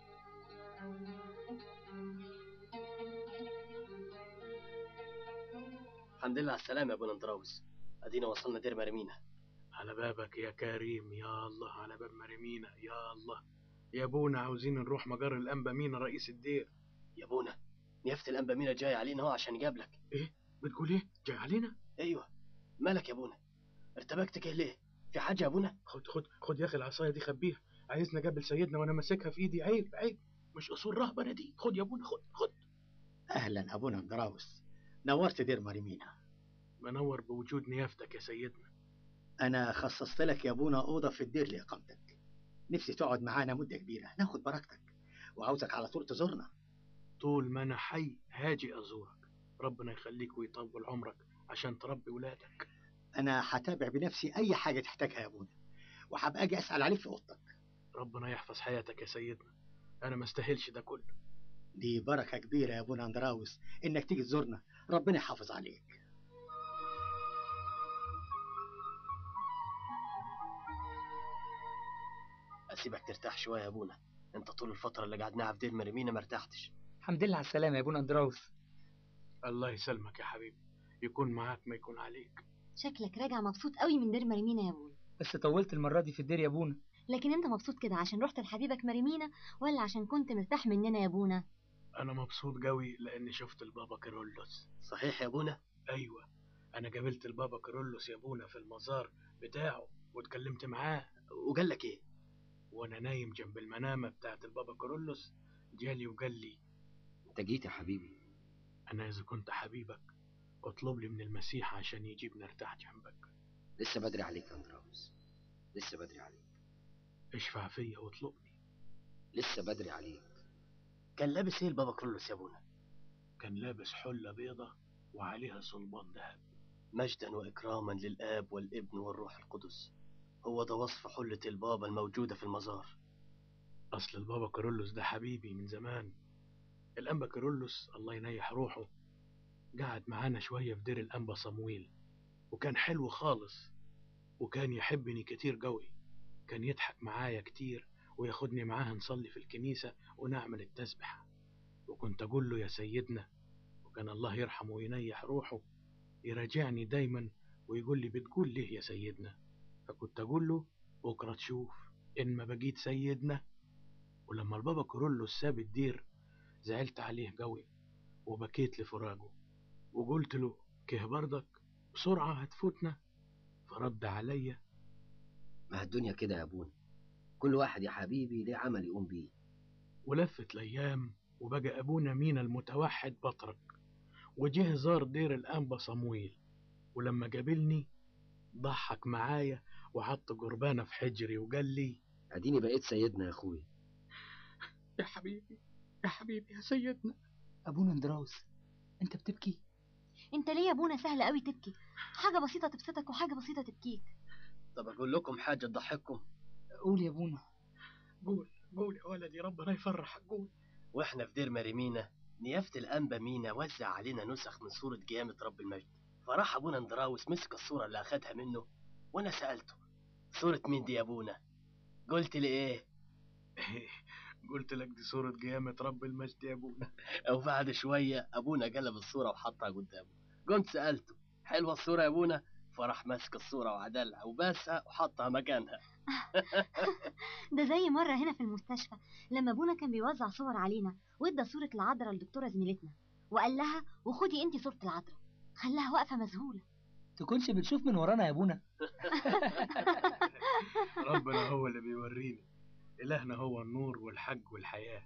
الحمد لله على السلامة يا ابونا اندراوس ادينا وصلنا دير مرمينا على بابك يا كريم يا الله على باب مريمينا يا الله يا ابونا عاوزين نروح مجر الانبا مينا رئيس الدير يا ابونا نيافة الانبا مينا جاي علينا اهو عشان يقابلك ايه بتقول ايه جاي علينا ايوه مالك يا ابونا ارتبكت كده ليه في حاجة يا ابونا خد خد خد يا اخي العصايه دي خبيها عايزنا قبل سيدنا وانا ماسكها في ايدي عيب عيب مش اصول رهبنه دي خد يا ابونا خد خد اهلا ابونا اندراوس نورت دير مريمينا منور بوجود نيافتك يا سيدنا انا خصصت لك يا ابونا اوضه في الدير لاقامتك نفسي تقعد معانا مده كبيره ناخد بركتك وعاوزك على طول تزورنا طول ما انا حي هاجي ازورك ربنا يخليك ويطول عمرك عشان تربي ولادك انا هتابع بنفسي اي حاجه تحتاجها يا ابونا وهبقى اجي اسال عليك في اوضتك ربنا يحفظ حياتك يا سيدنا انا ما استاهلش ده كله دي بركه كبيره يا ابونا اندراوس انك تيجي تزورنا ربنا يحافظ عليك اسيبك ترتاح شوية يا ابونا انت طول الفترة اللي قعدناها في دير مرمينا ما ارتحتش الحمد لله على السلامه يا ابونا اندراوس الله يسلمك يا حبيبي يكون معاك ما يكون عليك شكلك راجع مبسوط قوي من دير مريمينا يا ابونا بس طولت المره دي في الدير يا ابونا لكن انت مبسوط كده عشان رحت لحبيبك مريمينا ولا عشان كنت مرتاح مننا يا ابونا انا مبسوط قوي لاني شفت البابا كيرلس صحيح يا ابونا ايوه انا قابلت البابا كيرلس يا ابونا في المزار بتاعه واتكلمت معاه وقال لك ايه وانا نايم جنب المنامه بتاعت البابا كيرلس جالي وقال لي انت جيت يا حبيبي انا اذا كنت حبيبك اطلب لي من المسيح عشان يجيبني ارتاح جنبك لسه بدري عليك يا اندراوس لسه بدري عليك اشفع فيا واطلبني لسه بدري عليك كان لابس ايه البابا كرولوس يا ابونا كان لابس حلة بيضة وعليها صلبان ذهب مجدا واكراما للاب والابن والروح القدس هو ده وصف حلة البابا الموجودة في المزار اصل البابا كيرلس ده حبيبي من زمان الانبا كيرلس الله ينيح روحه قعد معانا شوية في دير الانبا صمويل وكان حلو خالص وكان يحبني كتير قوي كان يضحك معايا كتير وياخدني معاه نصلي في الكنيسة ونعمل التسبحة وكنت أقول له يا سيدنا وكان الله يرحمه وينيح روحه يراجعني دايما ويقول لي بتقول ليه يا سيدنا فكنت أقول له بكرة تشوف إن ما بقيت سيدنا ولما البابا كورولوس ساب الدير زعلت عليه قوي وبكيت لفراقه وقلت له كه برضك بسرعة هتفوتنا فرد عليا ما الدنيا كده يا ابونا كل واحد يا حبيبي ليه عمل يقوم بيه ولفت الأيام وبقى أبونا مينا المتوحد بطرك وجه زار دير الأنبا صمويل ولما قابلني ضحك معايا وحط قربانة في حجري وقال لي اديني بقيت سيدنا يا اخويا يا حبيبي يا حبيبي يا سيدنا أبونا اندراوس أنت بتبكي؟ انت ليه يا ابونا سهل قوي تبكي حاجه بسيطه تبسطك وحاجه بسيطه تبكيك طب اقول لكم حاجه تضحككم قول يا أبونا قول قول يا ولدي ربنا يفرحك قول واحنا في دير ماريمينا نيافة الأنبا مينا وزع علينا نسخ من صورة قيامة رب المجد فراح أبونا اندراوس مسك الصورة اللي أخدها منه وأنا سألته صورة مين دي يا أبونا قلت لي إيه قلت لك دي صورة قيامة رب المجد يا أبونا أو بعد شوية أبونا قلب الصورة وحطها قدامه قمت سألته حلوة الصورة يا أبونا فراح ماسك الصورة وعدلها وباسها وحطها مكانها ده زي مرة هنا في المستشفى لما ابونا كان بيوزع صور علينا وادى صورة العذراء للدكتورة زميلتنا وقال لها وخدي انت صورة العذراء خلاها واقفة مذهولة تكونش بتشوف من ورانا يا أبونا ربنا هو اللي بيوريني إلهنا هو النور والحج والحياة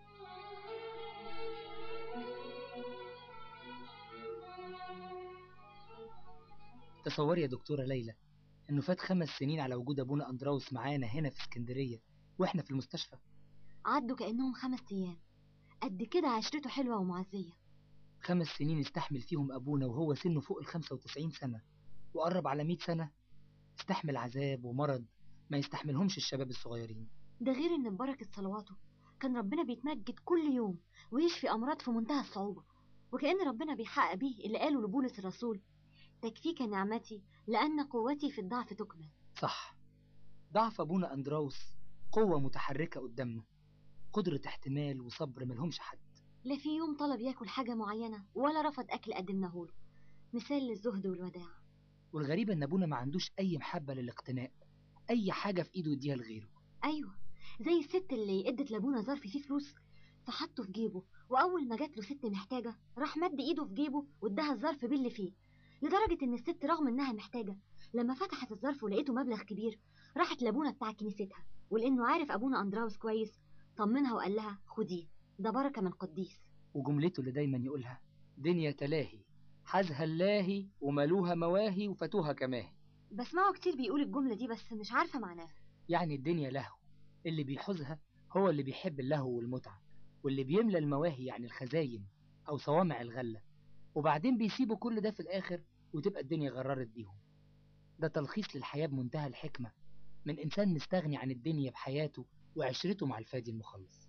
تصوري يا دكتورة ليلى إنه فات خمس سنين على وجود أبونا أندراوس معانا هنا في اسكندرية وإحنا في المستشفى عدوا كأنهم خمس أيام قد كده عشرته حلوة ومعزية خمس سنين استحمل فيهم أبونا وهو سنه فوق الخمسة وتسعين سنة وقرب على مئة سنة استحمل عذاب ومرض ما يستحملهمش الشباب الصغيرين ده غير ان ببركة صلواته كان ربنا بيتمجد كل يوم ويشفي أمراض في منتهى الصعوبة وكأن ربنا بيحقق بيه اللي قاله لبولس الرسول تكفيك نعمتي لأن قوتي في الضعف تكمل صح ضعف أبونا أندراوس قوة متحركة قدامنا قدرة احتمال وصبر ملهمش حد لا في يوم طلب ياكل حاجة معينة ولا رفض أكل قدمناه له مثال للزهد والوداع والغريب إن أبونا ما عندوش أي محبة للاقتناء أي حاجة في إيده يديها لغيره أيوة زي الست اللي ادت لابونا ظرف فيه فلوس فحطه في جيبه وأول ما جات له ست محتاجة راح مد إيده في جيبه واداها الظرف باللي فيه لدرجة إن الست رغم إنها محتاجة لما فتحت الظرف ولقيته مبلغ كبير راحت لابونا بتاع كنيستها ولأنه عارف أبونا أندراوس كويس طمنها وقال لها خديه ده بركة من قديس وجملته اللي دايما يقولها دنيا تلاهي حازها اللاهي ومالوها مواهي وفتوها كماهي بسمعه كتير بيقول الجملة دي بس مش عارفة معناها يعني الدنيا لهو اللي بيحوزها هو اللي بيحب اللهو والمتعة واللي بيملى المواهي يعني الخزاين أو صوامع الغلة وبعدين بيسيبوا كل ده في الآخر وتبقى الدنيا غررت بيهم ده تلخيص للحياة بمنتهى الحكمة من إنسان مستغني عن الدنيا بحياته وعشرته مع الفادي المخلص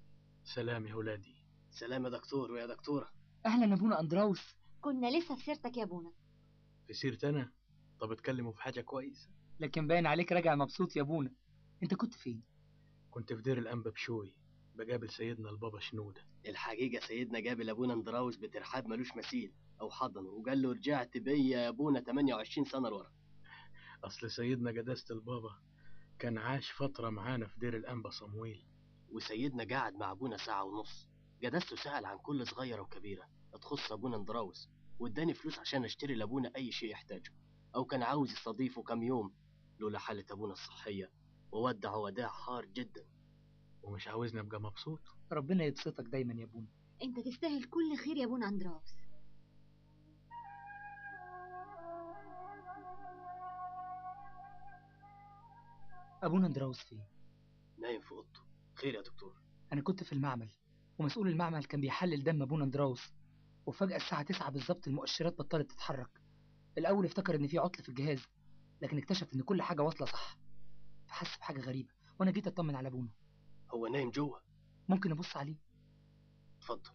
سلام يا ولادي سلام يا دكتور ويا دكتورة أهلا أبونا أندراوس كنا لسه في سيرتك يا ابونا في سيرة أنا طب اتكلموا في حاجة كويسة لكن باين عليك راجع مبسوط يا أبونا أنت كنت فين؟ كنت في دير الأنبا بشوي بقابل سيدنا البابا شنودة الحقيقة سيدنا جابل أبونا اندراوس بترحاب ملوش مثيل أو حضنه وقال له رجعت بيا يا أبونا 28 سنة لورا أصل سيدنا قداسة البابا كان عاش فترة معانا في دير الأنبا صمويل وسيدنا قعد مع أبونا ساعة ونص قداسته سأل عن كل صغيرة وكبيرة تخص أبونا اندراوس واداني فلوس عشان اشتري لأبونا أي شيء يحتاجه أو كان عاوز يستضيفه كام يوم لولا حالة أبونا الصحية وودعه وداع حار جدا ومش عاوزني أبقى مبسوط ربنا يبسطك دايما يا أبونا انت تستاهل كل خير يا ابونا اندراوس أبونا أندراوس فين؟ نايم في أوضته خير يا دكتور أنا كنت في المعمل ومسؤول المعمل كان بيحلل دم أبونا أندراوس وفجأة الساعة 9 بالظبط المؤشرات بطلت تتحرك الأول افتكر إن في عطل في الجهاز لكن اكتشف إن كل حاجة واصلة صح فحس بحاجة غريبة وأنا جيت أطمن على أبونا هو نايم جوه ممكن أبص عليه اتفضل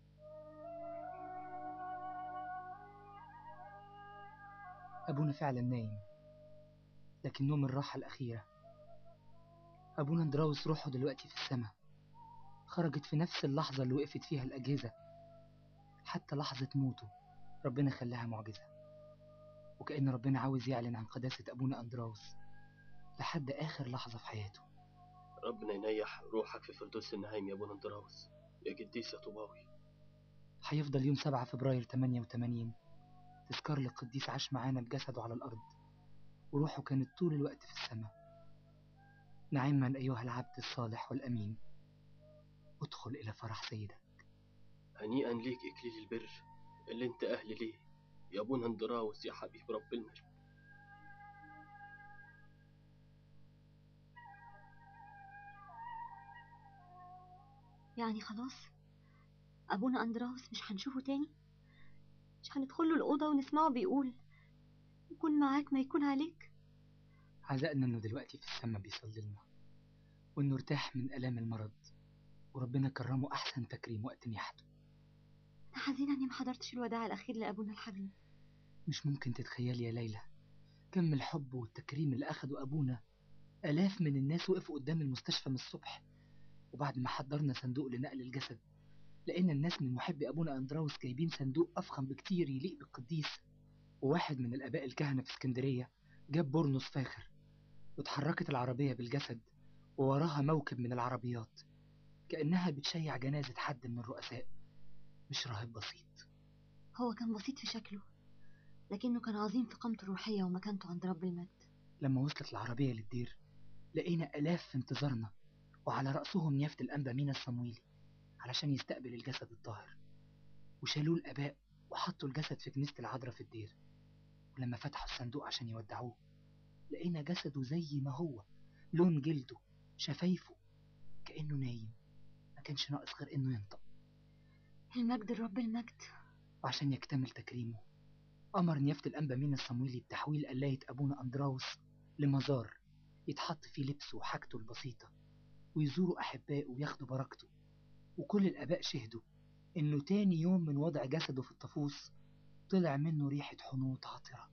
أبونا فعلا نايم لكن نوم الراحة الأخيرة أبونا اندراوس روحه دلوقتي في السماء خرجت في نفس اللحظة اللي وقفت فيها الأجهزة حتى لحظة موته ربنا خلاها معجزة وكأن ربنا عاوز يعلن عن قداسة أبونا أندراوس لحد آخر لحظة في حياته ربنا ينيح روحك في فردوس النعيم يا ابونا اندراوس يا قديس يا طوباوي هيفضل يوم 7 فبراير 88 تذكار للقديس عاش معانا بجسده على الأرض وروحه كانت طول الوقت في السماء نعما أيها العبد الصالح والأمين ادخل إلى فرح سيدك هنيئا ليك إكليل البر اللي انت أهل ليه يا ابونا اندراوس يا حبيب رب المجد يعني خلاص أبونا أندراوس مش هنشوفه تاني مش هندخل له الأوضة ونسمعه بيقول يكون معاك ما يكون عليك عزقنا إنه دلوقتي في السماء بيصلي لنا وإنه ارتاح من آلام المرض وربنا كرمه أحسن تكريم وقت نياحته أنا حزينة إني محضرتش الوداع الأخير لأبونا الحبيب مش ممكن تتخيلي يا ليلى كم الحب والتكريم اللي أخده أبونا آلاف من الناس وقفوا قدام المستشفى من الصبح وبعد ما حضرنا صندوق لنقل الجسد لقينا الناس من محبي أبونا أندراوس جايبين صندوق أفخم بكتير يليق بالقديس وواحد من الآباء الكهنة في اسكندرية جاب بورنوس فاخر واتحركت العربية بالجسد ووراها موكب من العربيات كأنها بتشيع جنازة حد من الرؤساء مش راهب بسيط هو كان بسيط في شكله لكنه كان عظيم في قامته الروحية ومكانته عند رب المجد لما وصلت العربية للدير لقينا آلاف في انتظارنا وعلى رأسهم نيافة الأنبا مينا الصمويلي علشان يستقبل الجسد الطاهر وشالوه الآباء وحطوا الجسد في كنيسة العذراء في الدير ولما فتحوا الصندوق عشان يودعوه لقينا جسده زي ما هو لون جلده شفايفه كأنه نايم ما كانش ناقص غير إنه ينطق المجد لرب المجد وعشان يكتمل تكريمه أمر نيافة الأنبا مينا الصمويلي بتحويل قلاية أبونا أندراوس لمزار يتحط فيه لبسه وحاجته البسيطة ويزوروا أحبائه وياخدوا بركته وكل الآباء شهدوا إنه تاني يوم من وضع جسده في الطفوس طلع منه ريحة حنوط عطرة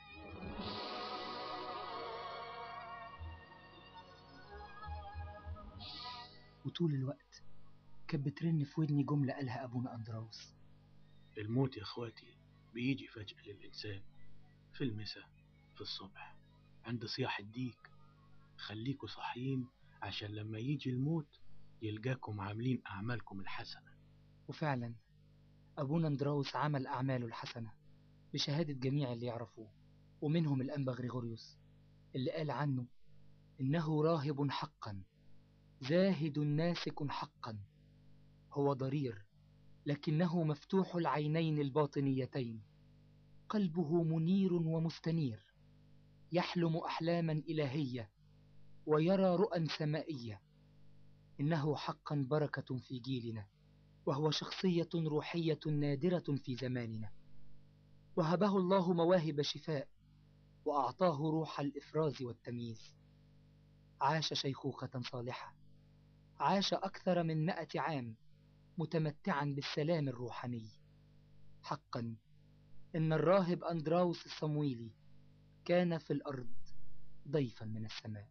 وطول الوقت كانت بترن في ودني جملة قالها أبونا أندراوس الموت يا اخواتي بيجي فجأة للإنسان في المساء في الصبح عند صياح الديك خليكوا صاحيين عشان لما يجي الموت يلقاكم عاملين أعمالكم الحسنة وفعلا أبونا أندراوس عمل أعماله الحسنة بشهادة جميع اللي يعرفوه ومنهم الأنبا غريغوريوس اللي قال عنه إنه راهب حقا زاهد ناسك حقا هو ضرير لكنه مفتوح العينين الباطنيتين قلبه منير ومستنير يحلم أحلاما إلهية ويرى رؤى سمائية إنه حقا بركة في جيلنا وهو شخصية روحية نادرة في زماننا وهبه الله مواهب شفاء وأعطاه روح الإفراز والتمييز عاش شيخوخة صالحة عاش أكثر من مائة عام متمتعا بالسلام الروحاني حقا إن الراهب أندراوس الصمويلي كان في الأرض ضيفا من السماء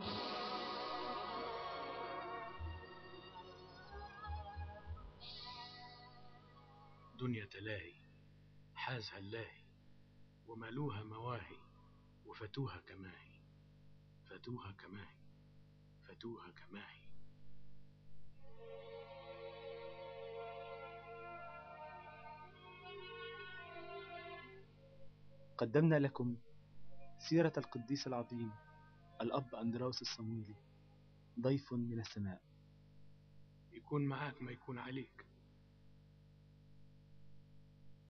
دنيا تلاهي حازها اللاهي ومالوها مواهي وفتوها كماهي فتوها كماهي فتوها كماهي قدمنا لكم سيرة القديس العظيم الأب أندراوس الصمويلي ضيف من السماء يكون معاك ما يكون عليك